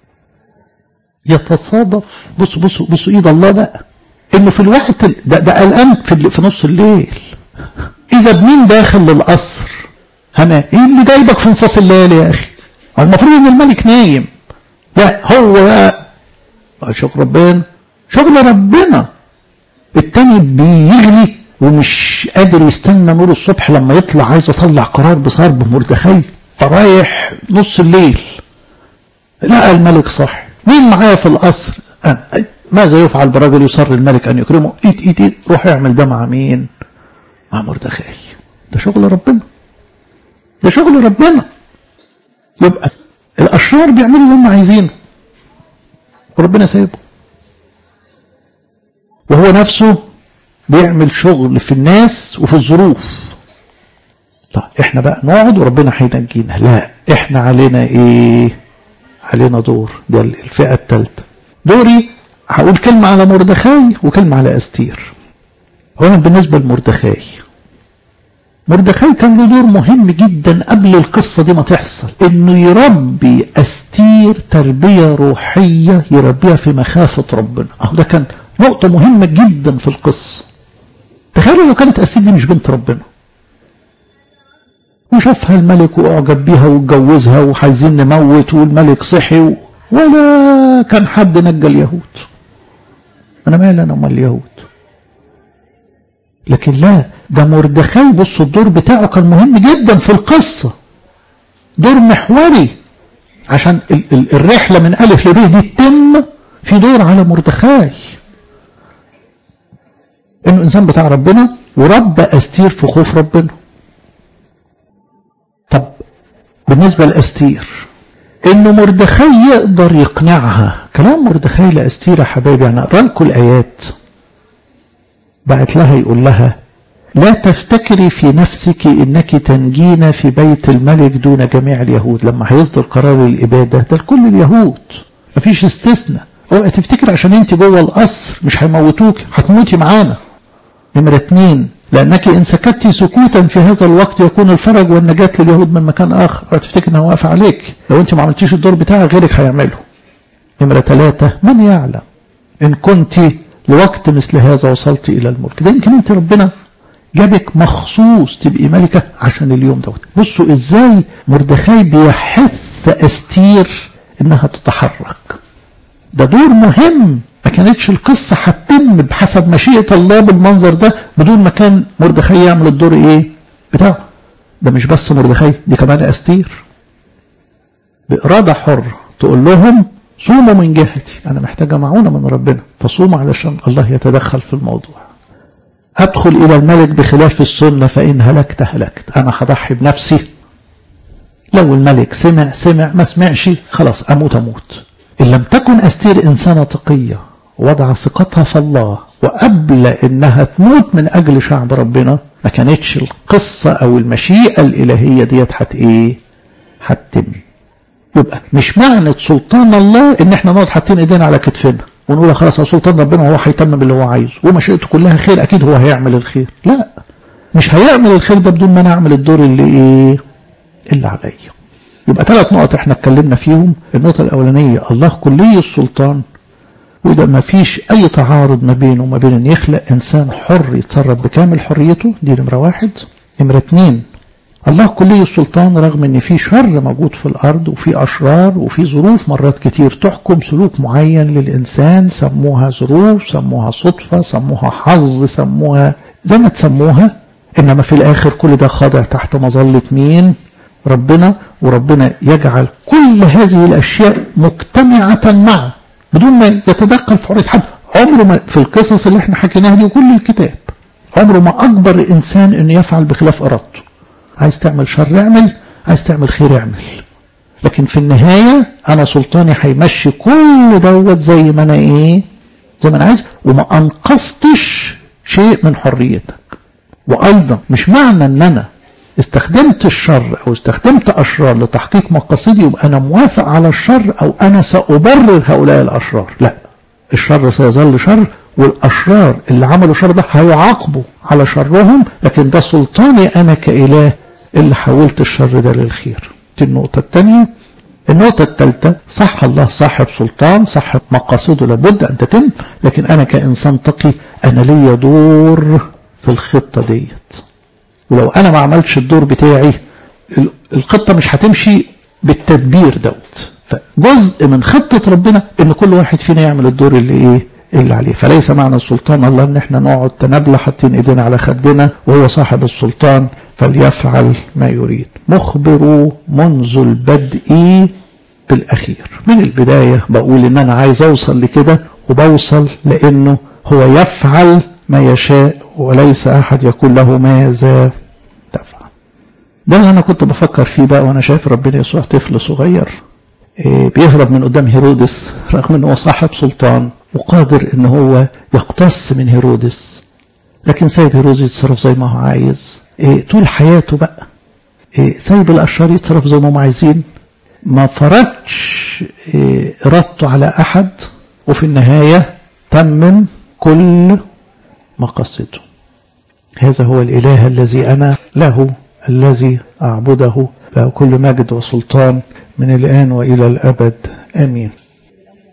[SPEAKER 1] يتصادف بصوا بصوا بصوا ايد الله بقى انه في الوقت ده, ده قلقان في, في نص الليل اذا بمين داخل للقصر هنا ايه اللي جايبك في نصاص الليل يا اخي المفروض ان الملك نايم لا هو بقى شغل ربنا شغل ربنا التاني بيغلي ومش قادر يستنى نور الصبح لما يطلع عايز اطلع قرار بصرب مردخاي فرايح نص الليل لقى الملك صاحي مين معايا في القصر أنا. ماذا يفعل برجل يصر الملك ان يكرمه ايت ايت ايت روح يعمل ده مع مين مع مردخاي ده شغل ربنا ده شغل ربنا يبقى الاشرار بيعملوا اللي هم عايزينه وربنا سايبه وهو نفسه بيعمل شغل في الناس وفي الظروف طيب احنا بقى نقعد وربنا هينجينا لا احنا علينا ايه علينا دور ده الفئة الثالثة دوري هقول كلمة على مردخاي وكلمة على استير هنا بالنسبة لمردخاي مردخاي كان له دور مهم جدا قبل القصة دي ما تحصل انه يربي استير تربية روحية يربيها في مخافة ربنا اهو ده كان نقطة مهمة جدا في القصة تخيلوا لو كانت استير دي مش بنت ربنا وشافها الملك واعجب بيها واتجوزها وعايزين نموت والملك صحي ولا كان حد نجى اليهود انا مالي انا امال اليهود لكن لا ده مردخاي بص الدور بتاعه كان مهم جدا في القصة دور محوري عشان ال ال الرحلة من ألف لب دي تتم في دور على مردخاي انه انسان بتاع ربنا وربى استير في خوف ربنا طب بالنسبة لاستير انه مردخاي يقدر يقنعها كلام مردخاي لاستير يا حبايبي يعني اقرا لكم الايات بعت لها يقول لها لا تفتكري في نفسك انك تنجين في بيت الملك دون جميع اليهود لما هيصدر قرار الاباده ده لكل اليهود مفيش استثناء اوعي تفتكر عشان انت جوه القصر مش هيموتوك هتموتي معانا نمره اتنين لانك ان سكت سكوتا في هذا الوقت يكون الفرج والنجاه لليهود من مكان اخر اوعي تفتكر انها واقفه عليك لو انت ما عملتيش الدور بتاعك غيرك هيعمله نمره ثلاثه من يعلم ان كنت لوقت مثل هذا وصلت إلى الملك ده يمكن أنت ربنا جابك مخصوص تبقي ملكة عشان اليوم دوت بصوا إزاي مردخاي بيحث أستير إنها تتحرك ده دور مهم ما كانتش القصة هتتم بحسب مشيئة الله بالمنظر ده بدون ما كان مردخاي يعمل الدور إيه بتاعه ده مش بس مردخاي دي كمان أستير بإرادة حرة تقول لهم صوموا من جهتي أنا محتاجة معونة من ربنا فصوموا علشان الله يتدخل في الموضوع أدخل إلى الملك بخلاف السنة فإن هلكت هلكت أنا هضحي بنفسي لو الملك سمع سمع ما سمعش خلاص أموت أموت إن لم تكن أستير إنسانة تقية وضع ثقتها في الله وقبل إنها تموت من أجل شعب ربنا ما كانتش القصة أو المشيئة الإلهية ديت هت إيه هتتم يبقى مش معنى سلطان الله ان احنا نقعد حاطين ايدينا على كتفنا ونقول خلاص سلطان ربنا هو هيتمم اللي هو عايزه ومشيئته كلها خير اكيد هو هيعمل الخير لا مش هيعمل الخير ده بدون ما انا اعمل الدور اللي ايه اللي عليا يبقى ثلاث نقط احنا اتكلمنا فيهم النقطة الاولانية الله كلي السلطان وده ما فيش اي تعارض ما بينه وما بين ان يخلق انسان حر يتصرف بكامل حريته دي نمرة واحد نمرة اتنين الله كلي السلطان رغم ان في شر موجود في الارض وفي اشرار وفي ظروف مرات كتير تحكم سلوك معين للانسان سموها ظروف سموها صدفة سموها حظ سموها زي ما تسموها انما في الاخر كل ده خاضع تحت مظلة مين ربنا وربنا يجعل كل هذه الاشياء مجتمعة معه بدون ما يتدخل في حرية حد عمره ما في القصص اللي احنا حكيناها دي وكل الكتاب عمره ما اجبر انسان انه يفعل بخلاف ارادته عايز تعمل شر اعمل عايز تعمل خير اعمل لكن في النهاية أنا سلطاني هيمشي كل دوت زي ما أنا إيه زي ما أنا عايز وما أنقصتش شيء من حريتك وأيضا مش معنى أن أنا استخدمت الشر أو استخدمت أشرار لتحقيق مقاصدي يبقى أنا موافق على الشر أو أنا سأبرر هؤلاء الأشرار لا الشر سيظل شر والأشرار اللي عملوا شر ده هيعاقبوا على شرهم لكن ده سلطاني أنا كإله اللي حولت الشر ده للخير دي النقطة الثانية النقطة الثالثة صح الله صاحب سلطان صاحب مقاصده لابد أن تتم لكن أنا كإنسان تقي أنا ليا دور في الخطة ديت ولو أنا ما عملتش الدور بتاعي الخطة مش هتمشي بالتدبير دوت فجزء من خطة ربنا ان كل واحد فينا يعمل الدور اللي ايه اللي عليه فليس معنى السلطان الله ان احنا نقعد تنابلة حاطين ايدينا على خدنا وهو صاحب السلطان فليفعل ما يريد مخبر منذ البدء بالاخير من البداية بقول ان انا عايز اوصل لكده وبوصل لانه هو يفعل ما يشاء وليس احد يقول له ماذا تفعل ده اللي انا كنت بفكر فيه بقى وانا شايف ربنا يسوع طفل صغير بيهرب من قدام هيرودس رغم ان هو صاحب سلطان وقادر ان هو يقتص من هيرودس لكن سيد هيرودس يتصرف زي ما هو عايز طول حياته بقى سايب الاشرار يتصرف زي ما هم عايزين ما فرضش ارادته على احد وفي النهايه تمم كل مقاصده هذا هو الاله الذي انا له الذي اعبده له كل مجد وسلطان من الان والى الابد امين